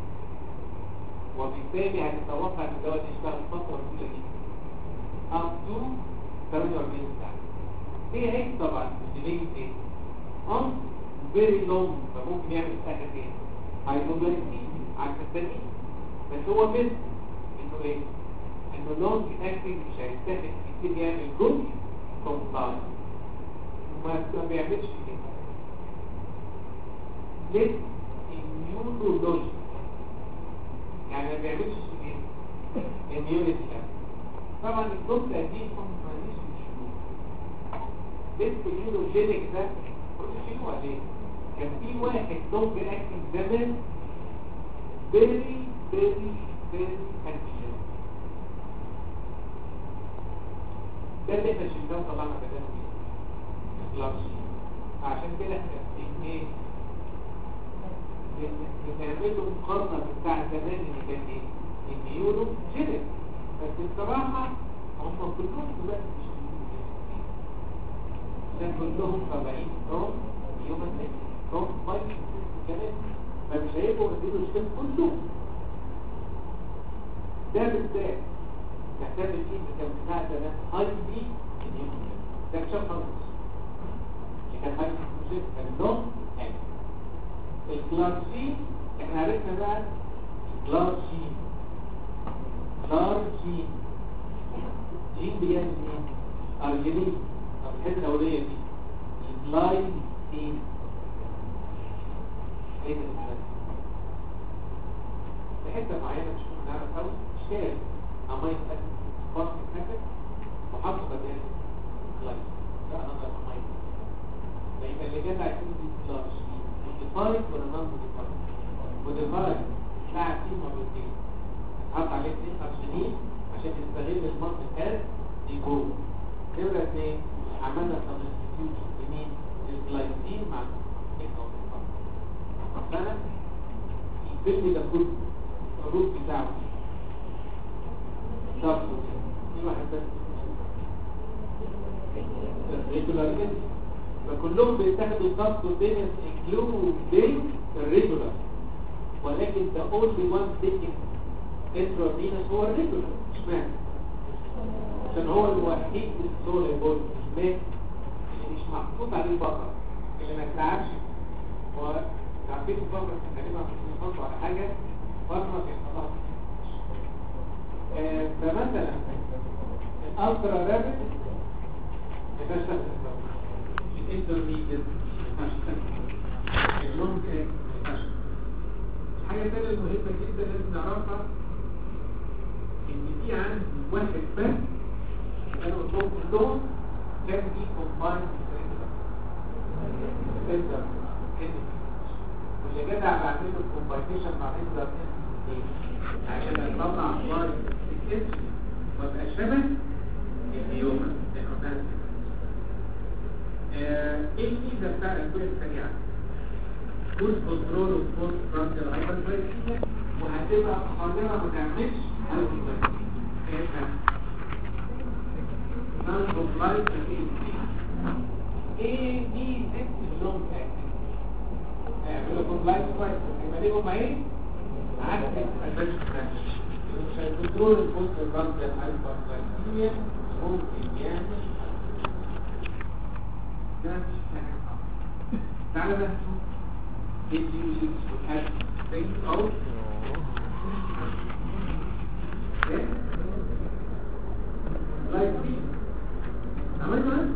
وبالتالي هتتوقع ان الدواء ده يشتغل فتره طويله جدا up to 48 ساعه هي هيك طبعا ديلي ايه اه فيري لونج فممكن يعمل حاجه تاني هايبوجلايسيميا عكس التاني بس هو مثل انه ايه انه لونج اكتنج مش هيستهدف كتير يعمل جزء كونتاين وما ما بيعملش كده ليه immunology يعني ما بيعملش ايه immunity طبعا الدكتور دي ما عنديش مشكله بنت اليوروجينيك ده قلت شنو عليه كان في واحد دوب اكتنج زمان فيري فيري فيري انتيجين ده اللي احنا شلناه وطلعنا بداله ايه كلاس عشان كده احنا في ايه بنعمله مقارنة بتاع زمان اللي كان ايه النيورو جينيك بس بصراحة هم كلهم دلوقتي مش كان كلهم طالعين فروم هيومن فروم فايت كمان فمش هيبقوا يديروا الشيء كله ده بالذات محتاج الايد كان بتاع زمان هاي بي الهيومن ده اكتشاف خالص اللي كان هاي بي كان نوم الكلارسين احنا عرفنا بقى الكلارسين كلارسين جين بيعمل ايه؟ ارجلين طب الحته الاوليه دي الجلايسين ايه ده الجلايسين؟ في حته معينه مش ممكن نعرف قوي شال امين اسيد فاست اسيد وحطه بدل جلايسين ده انا امين يبقى اللي جاب عايزين دي كلارسين موديفايد ولا نون موديفايد موديفايد لاعب فيه مرتين حط عليه اثنين ارسنين عشان يستغل المصل كاس ديجو نمرة اثنين عملنا سبستيوشن لمين الجلايسين مع سنة الفيلم ده كله الروت بتاعه ضبط في واحد بس ريجولار فكلهم بيتاخدوا الضغط بين including الريجولار ولكن the only one taking intravenous هو الريجولار اشمعنى؟ عشان هو الوحيد السوليبل اللي مش محطوط عليه بقر اللي ما تلعبش هو عارفين البقر كان تقريبا بيحطوا على حاجه بره في خلاص آه فمثلا الالترا رابد ما ينفعش تاخد الانترميديت اللونج الحاجة الثانية المهمة جدا لازم نعرفها ان في عندي واحد بس انا قلتهم كلهم كان دي كومباين سنتر واللي جدع بعمل له كومباينيشن مع انتر عشان اطلع لايف الاسم وابقى شبه الهيومن احنا ايه الميزه بتاع الادويه السريعه فول كنترول وفول فرونتال هايبرجلايسيميا وهتبقى قادره ما تعملش هايبرجلايسيميا نون كومبلاينت ايه دي ست اللونج اكتنج اعملوا كومبلاينت كويس يبقى ليهم ايه عكس الادفنشن كنترول الفول فرونتال هايبرجلايسيميا ممكن يعمل تعالى بقى نشوف ايه اللي والحاجة زي او لايك دي عملنا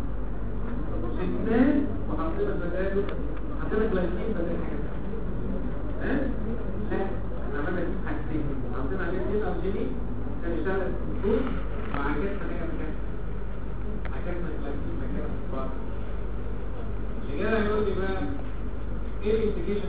شلناه وحطينا بداله حطينا جلايكين بدل حاجة ها؟ لا احنا عملنا دي حاجتين حطينا عليه اثنين ارجيني كان يشتغل الكنترول وعكسنا حاجة مكان عكسنا جلايكين مكان الصفار اللي جاي يقول لي بقى ايه الانديكيشن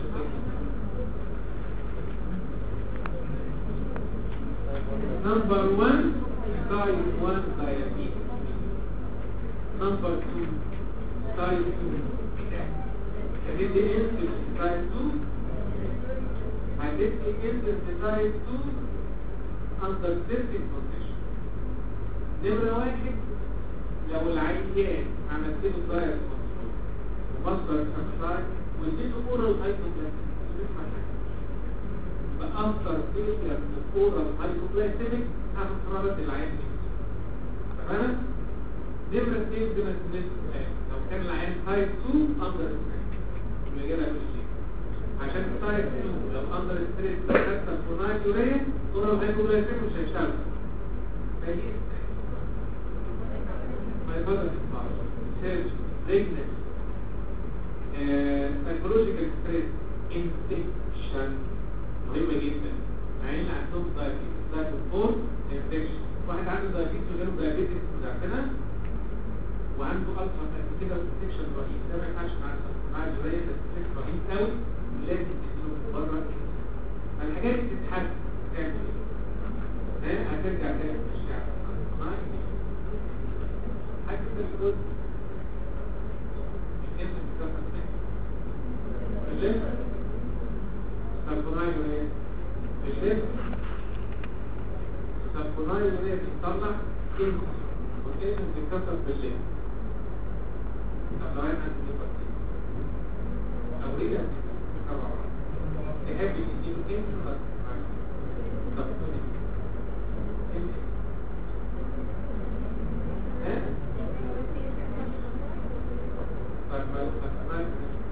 نمبر 1 تايب 1 diabetes نمبر 2 تايب 2 هتدي انسولين تايب 2 هتدي انسولين تايب 2 under certain condition نمرة واحد لو العيان عملت له دايت ومصدر اكسايد واديته اورال هايبوجلايسيميك فاكثر فيلير اورال هايبوجلايسيميك هاخد قرارات العيان دي تمام نمرة اثنين زي ما سمعت لو كان العيان تايب 2 اندر ستريس الاجابه مش ليه عشان تايب 2 لو اندر ستريس بتحصل فونايل يوريا اورال هايبوجلايسيميك مش هيشتغل فهي ما يقدر يسمع سيرج ريجنس psychological stress infection مهمة جدا عين انفكشن رهيب ده ما ينفعش مع مع الولايه بس انفكشن رهيب قوي لازم تديله من بره الحاجات دي بتتحدد تعمل ايه؟ ها هترجع تاني في الشعب حاجه كده بتقول الاسم بتاعك الليل سالفوناي ولايه الليل سالفوناي ولايه بتطلع انسولين والانسولين بيتكسر بالليل طب لو انا عندي بكتيريا او رجع طبعا تحب تديله انسولين بس طب تقول ايه ها طب ما ما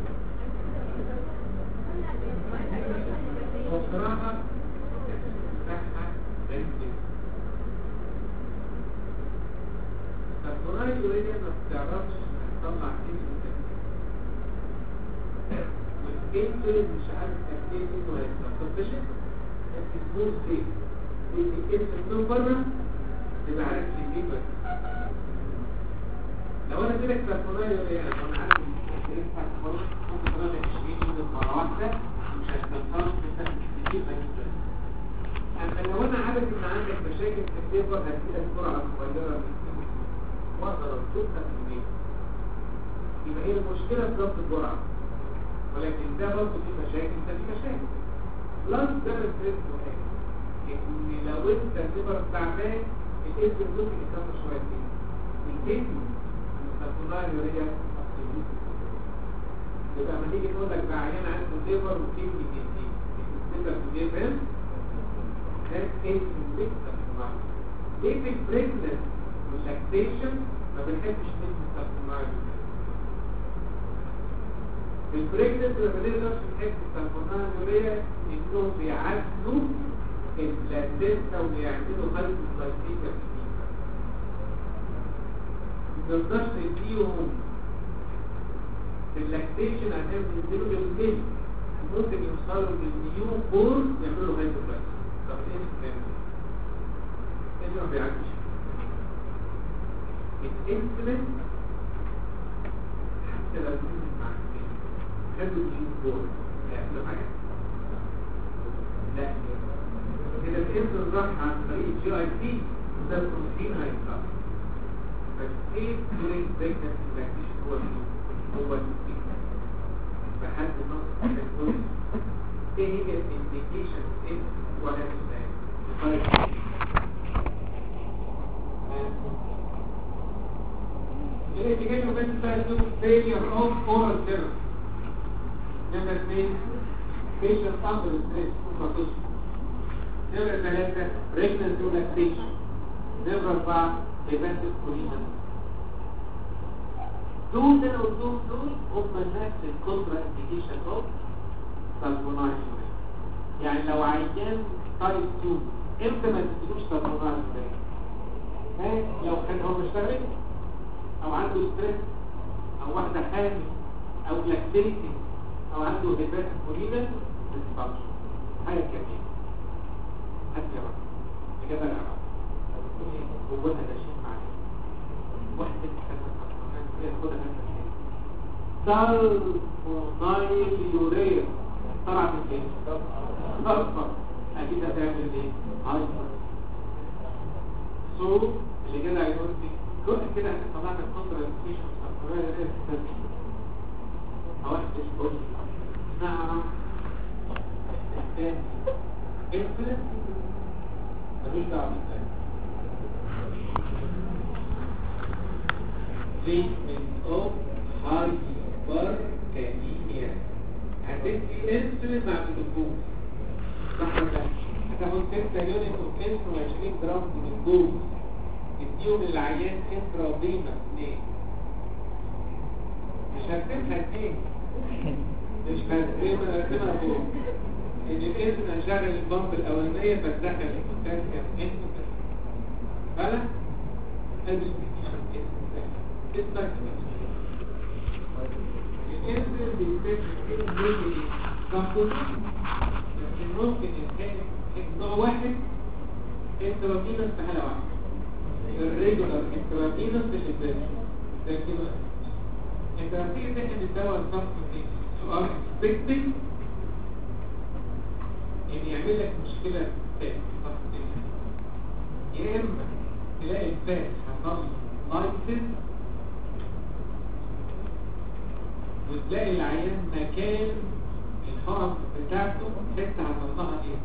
هو بصراحة بتاعها غريب جدا الفرايد يوريديا ما بتعرفش تطلع انسولين والانسولين مش عارف قد ايه انه هيطلع طب ده شيء اسمه سيف لان الانسولين بره تبقى عارف تجيب بس لو انا اديلك الفرايد يوريديا لو انا عارف الانسولين بتاعك خالص ممكن تطلع 20 يونت مره واحده مش هتكسرش مثلا كتير بس اما لو انا عارف ان عندك مشاكل في الليفر هديلك جرعه صغيره من واقدر ارصدها في البيت يبقى هي المشكله في ضبط الجرعه ولكن ده برضه في مشاكل ده في مشاكل بلس ده الستريس مهم ان لو انت الليفر تعبان الاسم ممكن يكمل شويتين الكيدني المستقبلات اليوريا يبقى لما نيجي نقول لك ده عيان عنده ليفر وكيدني جديد السيستم في جيبن ده اسم مستقبلات ليه في البريجنس واللاكتيشن ما بنحبش نسمع السلفونايد في البريجنس ما بنقدرش نحب السلفونايد يوريا انهم بيعزلوا البلازنتا وبيعملوا هايبوغلايكيميا ما نقدرش نديهم في اللاكتيشن عشان ينزلوا للميل ممكن يوصلوا للنيو بورن يعملوا هايبوغلايكيميا طب ايه الكلام ده؟ ايه ما بيعديش الانسولين حتى لو نزل مع السن خدوا الجين بورد هيعملوا حاجه؟ لا كده الانسولين راح عن طريق الجي اي تي وده البروتين هيطلع بس ايه دورين بريكنس اللاكتيشن هو مين؟ هو البروتين بحد نقص الكل ايه هي الانديكيشن ايه ولا السؤال Investigation of mental failure of oral therapy. Number three, patient under stress supervision. Number ثلاثة, pregnancy lactation. Number أربعة, preventive collision. دول أنا قلتهم دول هم نفس الكونترا انديكيشن اوف سالمونايز يعني لو عيان تايب 2 امتى ما تديلوش سالمونايز ها لو كان هو مشتغل او عنده ستريس او واحدة حامل او لاكتيتنج او عنده هبات كولينا بتفضل حاجة كبيرة هات يا رب اجابة لا رب قوتها ده شيء معايا واحدة كلمة ياخدها هذا سالفونايل يوريا طلعت من ايه؟ صرفة اكيد هتعمل ايه؟ هايبر سو اللي كده هيقول لي كل كده طلعت الكونترا انفيشن الصفراء ده التسليم واحد يقول نعم الثاني انفلت ملوش دعوه بالثاني treatment of hyperkalemia هتدي انسولين مع الجلوكوز صح ولا لا؟ هتاخد 6 يونت اوف انسولين و20 جرام من الجلوكوز تديهم للعيان انترافينا ليه؟ مش هتسيبها ليه؟ مش هتسيبها هتسيبها فوق ان الاسم هشغل البامب الاولانيه فتدخل البوتاسيوم انتو فلا ادي اسمك الاسم بيتكلم كلمه تاخد لكن ممكن يتكلم نوع واحد انترافينا في حاله واحده الريجولار انترافينوس في الانفكشن ده كده انت لما تيجي تحقن الدواء الضغط دي سؤال expecting ان يعمل لك مشكلة في الضغط يا اما تلاقي الفات حصل لايسس وتلاقي العيان مكان الحرم بتاعته حتة هتطلعها ايه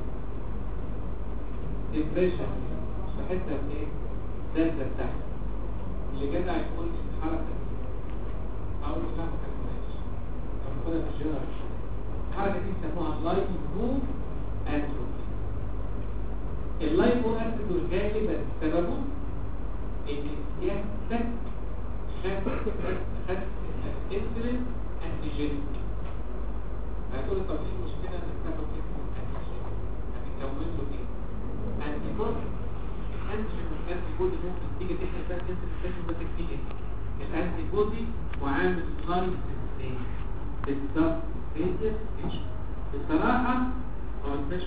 ديبريشن في حتة من ايه دالة تحت اللي جدع يقول الحركة دي اول لا ما كملناش لما كنا في الجنرال الحركة دي بيسموها لايفو اتروفي اللايفو اتروفي غالبا سببه ان سيادتك خد خد انسولين انتيجينيك هتقول طب ايه المشكله انك تاخد انسولين انتيجينيك هتكون له ايه انتي بودي الانتيجين والانتي بودي ممكن تيجي تحمل بس انسولين تاخد بس فيه ايه الانتي بودي وعامل لاين سيستم بالظبط فيز بصراحه هو مش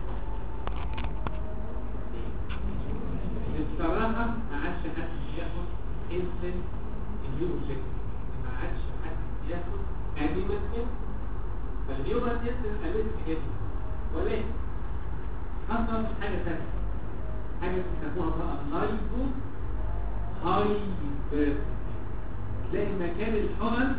بصراحه ما عادش حد ياخد انسولين اليوجين ما عادش حد ياخد انيمال فاليوم انسولين قلت كده ولكن حصل حاجه ثانيه حاجه بيسموها بقى لايفو هاي بيرث تلاقي مكان الحقن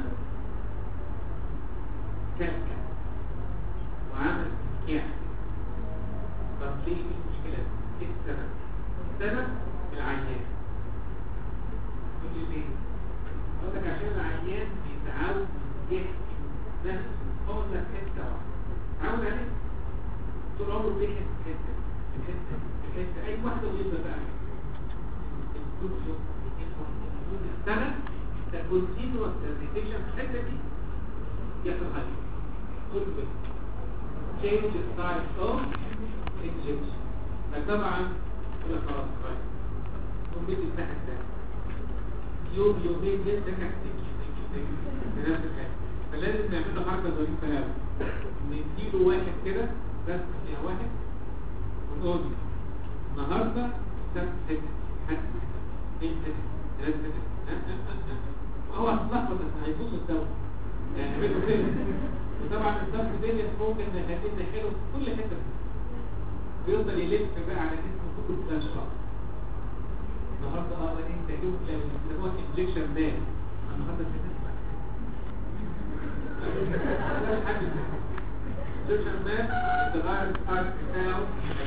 كلكة وعمل كيح طب ليه دي المشكلة ايه السبب؟ السبب العيان تقول لي ليه؟ اقول لك عشان العيان بيتعود يحكي نفسه هو لك حتة واحدة تعود عليه طول عمره بيحس في حتة في حتة في حتة اي واحدة ويبقى بقى الدكتور السنة كونتينوس اريتيشن في الحته دي يحصل حاجه كل بس change the size of injection فطبعا يقول لك خلاص كويس ممكن تفتح الثاني يوم يومين لسه كاستيك بنفس الحاجه فلازم نعمل له حركه ظريفه قوي نديله واحد كده بس فيها واحد ونقول النهارده سبت ست حد اثنين ست ثلاثة ست هو هتلخبط بس هيبوظ الدواء يعني عملوا كده وطبعا الضغط ديت ممكن نخليه نحله في كل حته بيفضل يلف بقى على جسمه كله في الاشخاص النهارده اه انت جبت لو بيسموها انجكشن مان النهارده مش هتسمع انجكشن مان تغير الارت بتاعه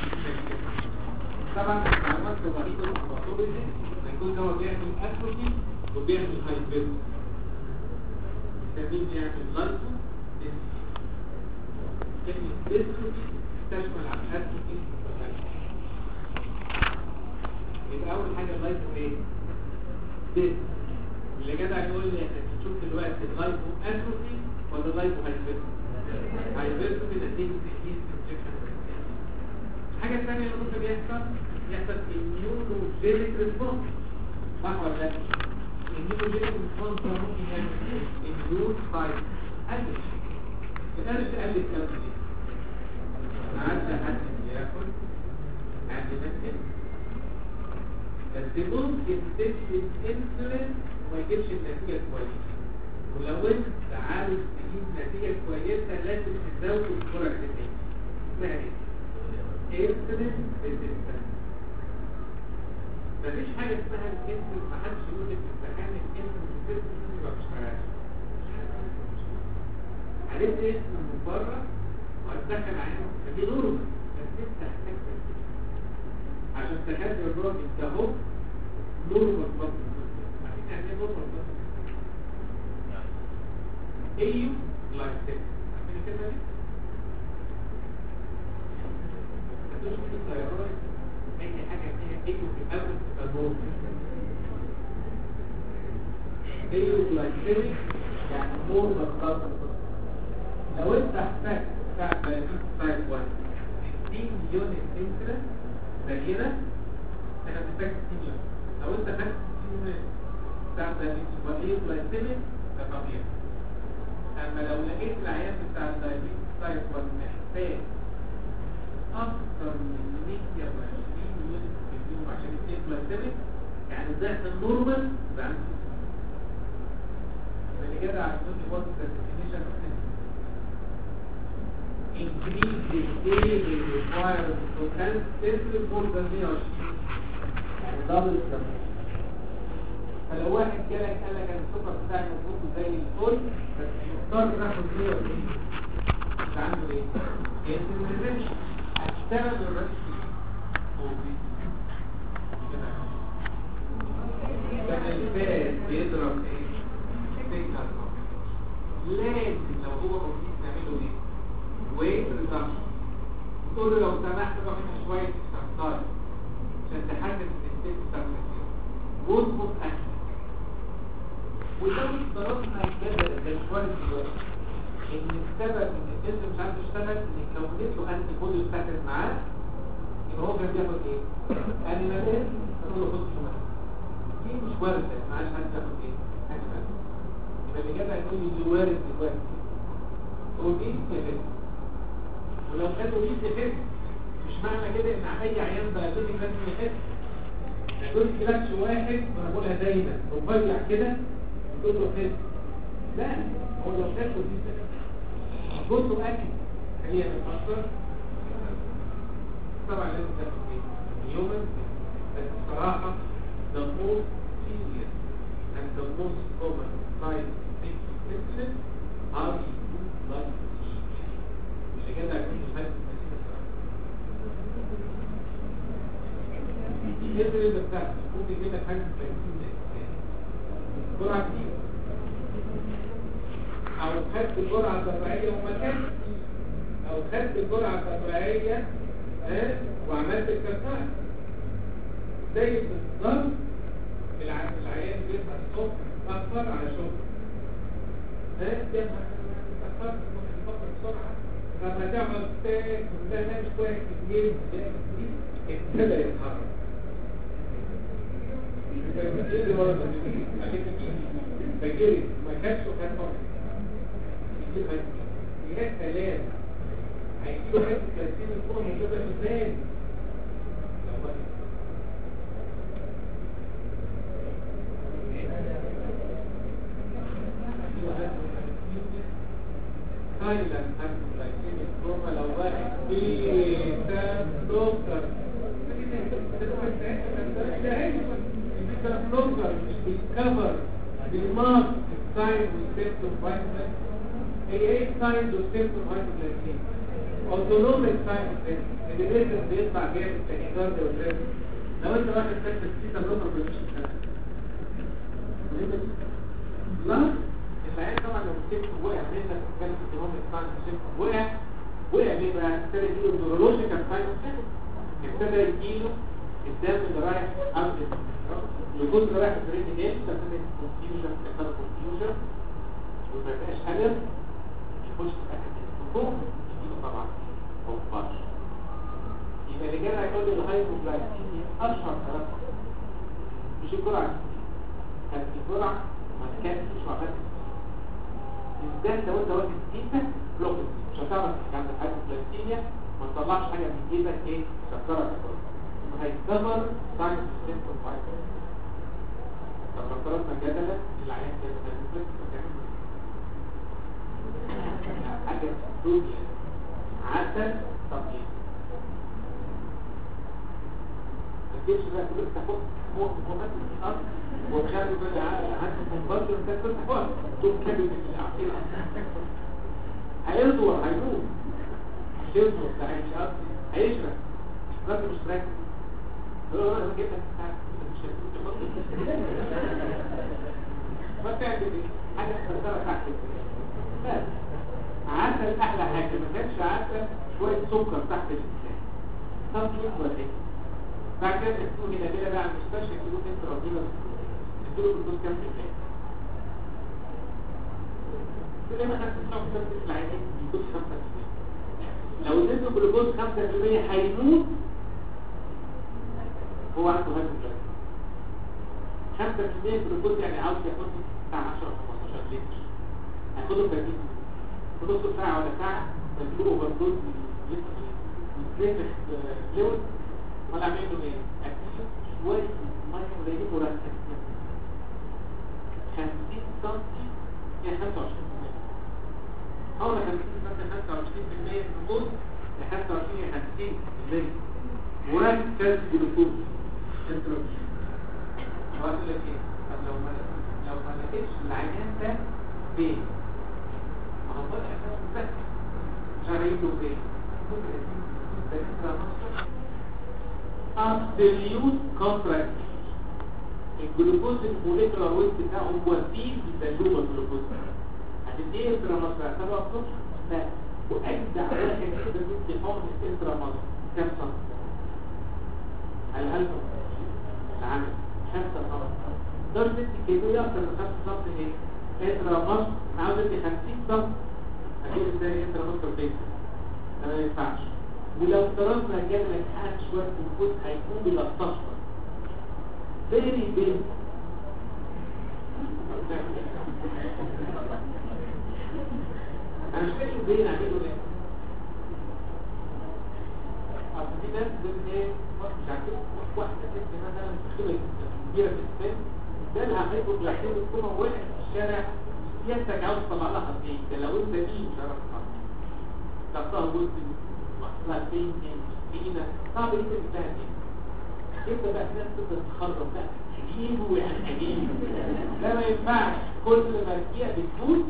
طبعا المعلومات الرهيبه الباثولوجي هيكون هو بيعمل اتروفي وبيعمل هايبرد التمرين بيعمل لايفو كلمة ديستروفي تشمل على الاتروفي يبقى أول حاجة اللايفو إيه؟ ديست اللي جدع يقول لي احنا بنشوف دلوقتي اللايفو اتروفي ولا اللايفو هايبرد؟ هايبرد نتيجة تحديث الحاجة الثانية اللي ممكن يحصل يحصل immunogenic response صح ولا لا؟ النيوجينيك ريسبونس ممكن يعمل انديوز باي قلش القلش قلت قوي ليه؟ ما عادش حد بياكل عند نفسه بس ممكن تدي الانسولين وما يجيبش النتيجه كويسه ولو انت عاوز تجيب نتيجه كويسه لازم تزود جرعه الانسولين اسمها ايه؟ انسولين ريزيستنس مفيش حاجة اسمها الانسل ما حدش يقول لك امتحان الانسل في السيستم ما بيشتغلش عرفت اسم من بره وهتدخل عينه فدي نورمال بس انت هتحتاج تركيز عشان تخلي الراجل ده هو نورمال برضه عارفين يعني ايه نورمال برضه ايو لايف عارفين الكلمه دي؟ هتدوش من الطيارات اي حاجة فيها ايو في الاول تبقى نور ايو لايكيميك يعني نور بالخاطر لو انت احتاج بتاع 30 سايد 1 60 يونت انسولين زينا احنا بنحتاج 60 يونت لو انت خدت 60 يونت بتاع 30 يبقى ايو لايكيميك ده طبيعي اما لو لقيت العيان بتاع الدايبيتس سايد 1 محتاج اكثر من 120 يونت في اليوم عشان يتم جلايسيميك يعني ضعف النورمال يبقى عنده اللي جدع عشان يوصل كلاسيفيكيشن increase the daily requirement for sensitive more than 120 يعني double الزمن فلو واحد جالك قال لك انا السكر بتاعي مظبوط زي الفل بس مضطر ناخد 120 انت عنده ايه؟ انت ما هتشتغل بالرئيس كان الفاس بيضرب ايه؟ سيجنال لازم لو هو موجود نعمله ايه؟ ويت ريدكشن تقول له لو سمحت روح هنا شويه استخدام عشان تحدد ان الست بتاعتك واظبط اكلك ولو افترضنا كده ده شويه دلوقتي ان السبب ان الجسم مش عارف يشتغل ان كونت له انتي بودي اشتغل معاه يبقى هو كان بياخد ايه؟ انيمالين نقول له خد شمال دي مش وارده ما عادش حد ياخد ايه؟ انيمال يبقى اللي جاب هيقول لي اللي وارد دلوقتي اوبيس يفت ولو كان اوبيس يفت مش معنى كده ان اي عيان دايابيتك لازم يفت ما يقولش لكش واحد وانا بقولها دايما رفيع كده تقول له فت لا هو لو كان اوبيس يفت هتقول له اكل خلينا نفكر طبعا لازم تاخد ايه؟ يومن بس بصراحه the most serious and the most common side effects of insulin are blood اللي كده هيكون مهدد الانسولين ده بتاعته ممكن يجيب لك حاجه 30 جرعه كتير او خدت الجرعه الطبيعيه وما كانش او خدت الجرعه الطبيعيه ها وعملت الكفاءه زي بالظبط الع- العيان بيصحى الصبح متأخر على شغل ها بيصحى متأخر ممكن يفكر بسرعة لما تعمل تاك وده نام شوية كتير ابتدى يتحرك بيجري ورا التلفزيون، عشان كده بجري ما كانش وكان فرق يجيب يا سلام هيجيبوا حته 30 الكوره موجوده في النادي لو واحد سايلنت هايبوغلايكيميك كوما لو واحد بيتا سكر سكر مش بيتكفر بالماسك الساين والسيمتوم فايتامين هي ايه الساينز والسيمتوم هايبوغلايكيميك اوتونوميك ساينز اللي لازم بيطلع جامد تاكيكارد والريب لو انت واحد كاتب سيتا بلوكر مش لا العيان طبعا لو السيمتوم وقع منك كان اوتونوميك ساينز والسيمتوم وقع وقع ليه بقى ابتدى يجيله نيورولوجيكال ساينز ابتدى يجيله الدم اللي رايح قبل الجزء اللي رايح البرين ايه ابتدى كونفيوجن ابتدى كونفيوجن وما بقاش قلم يخش في اكل الفوق يجيله طبعا كومباش يبقى اللي جاي هيقول لي الهايبوغلايكيميا اشهر ثلاث مش الجرعه كانت الجرعه ما تكفيش وعملت بالذات لو انت واخد كيسه بلوكت مش هتعرف عند الهايبوغلايكيميا ما تطلعش حاجه من جيبك ايه تكسرك هيتكسر ساينس سيمبل فايبر طب لو افترضنا جدلا العيان ده هيتكسر حاجه دنيا عسل طبيعي ما تجيبش بقى تقول انت فوق فوق فوقات الارض ومخلي بقى عندك منبرد انت كنت فوق تقوم كامل من العقيل هيرضوا هيروح هيرضوا ده هيشرب هيشرب الراجل مش راكب يقول له انا جبت لك مش ما تعمل ايه حاجه تقدر تحت بس عسل احلى حاجه ما كانش عسل شويه سكر تحت اللسان طب ولا ايه بعد كده تكتبوا هنا كده بقى على المستشفى يكتبوا انت ربنا تديله بالدوز كام في المية كل ما خدت تروح تدرس العينين بالدوز 5% لو اديته جلوكوز 5% هيموت هو عنده هايبوغلايكيميا 5% جلوكوز يعني عاوز ياخد بتاع 10 15 لتر هياخده في 30 في نص ساعه ولا ساعه تديله اوفر دوز من فلويد ولا اعمل له ايه؟ اديله شويه ميه قليلين مركز 50 سم يعني 25% أول 50 مثلا 25% جلوكوز ل 25 ل 50% مركز جلوكوز انتروبي وقال لك ايه طب لو ما لو ما لقيتش العيان ده فين ما هو طلع اساسا بس مش عارف يجيبه فين ممكن يجيبه ده انترا مصر absolute contract الجلوكوز الموليكولار ويت بتاعه وسيل بالبلومه الجلوكوز هتديه انترا مصر هتبقى الصبح لا واجدع واحد كده بيدي حقن انترا مصر كام سم هل هل العمل خمسة سم درجة الكيمياء اكتر من خمسة سم ايه انترا مصر انا عاوز ادي 50 سم اجيب ازاي انترا مصر بيت ده ما ينفعش ولو افترضنا جاب لك حاجه شويه جلوكوز هيكون بيلطشها فيري بيل انا مش فاكر بين اعمله ايه اصل في ناس بتقول ايه مش عارف واحده ست مثلا خبره كبيره في السن جالها هايبوجلايكيميا تكون وقعت في الشارع سيادتك عاوز تطلع لها خطين ده لو انت دي مش عارف تطلع ضغطها جزء واصلها فين فينا صعب جدا تنتهي دي انت بقى ناس تقدر تخرج بقى تجيبه ويعني تجيبه ده ما ينفعش كل ما الرجية بتفوت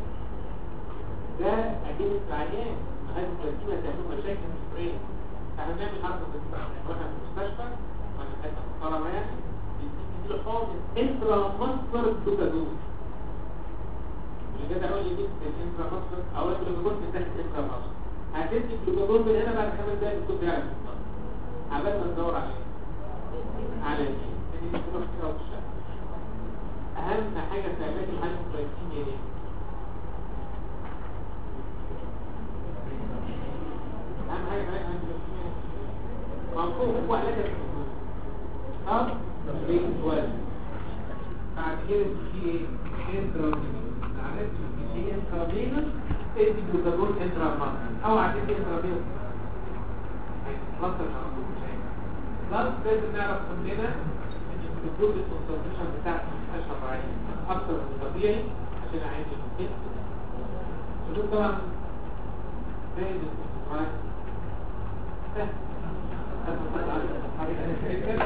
ده اجيب العيان هذه التركيبة تعمل مشاكل في البرين احنا بنعمل حركة في المستشفى المستشفى وانا حتى محترمة يعني بيدي له حقن انترا مصدر الجلوكازون اللي كده اقول لي جبت الانترا مصدر او الجلوكازون بتاعت انترا مصدر هتدي الجلوكازون من هنا بعد خمس دقايق بتكون بيعرف عبال ما ندور عليه على دي دي تروح كده وتشتغل اهم حاجه في علاج الهايبوغلايكيميا ايه اهم حاجه في علاج الهايبوغلايكيميا مفهوم هو علاج الجلوكوز طب بيتولد بعد كده في ايه انترافينوس عرفت في انترافينوس ادي جلوكاجون انترافينوس او عديد انترافينوس هيتفصل على طول مش هيبقى بس لازم نعرف كلنا ان الجلوكوز الكونسنتريشن بتاعته مش طبيعيه اكتر من الطبيعي عشان اعيش الجلوكوز الجلوكوز طبعا زائد الكونسنتريشن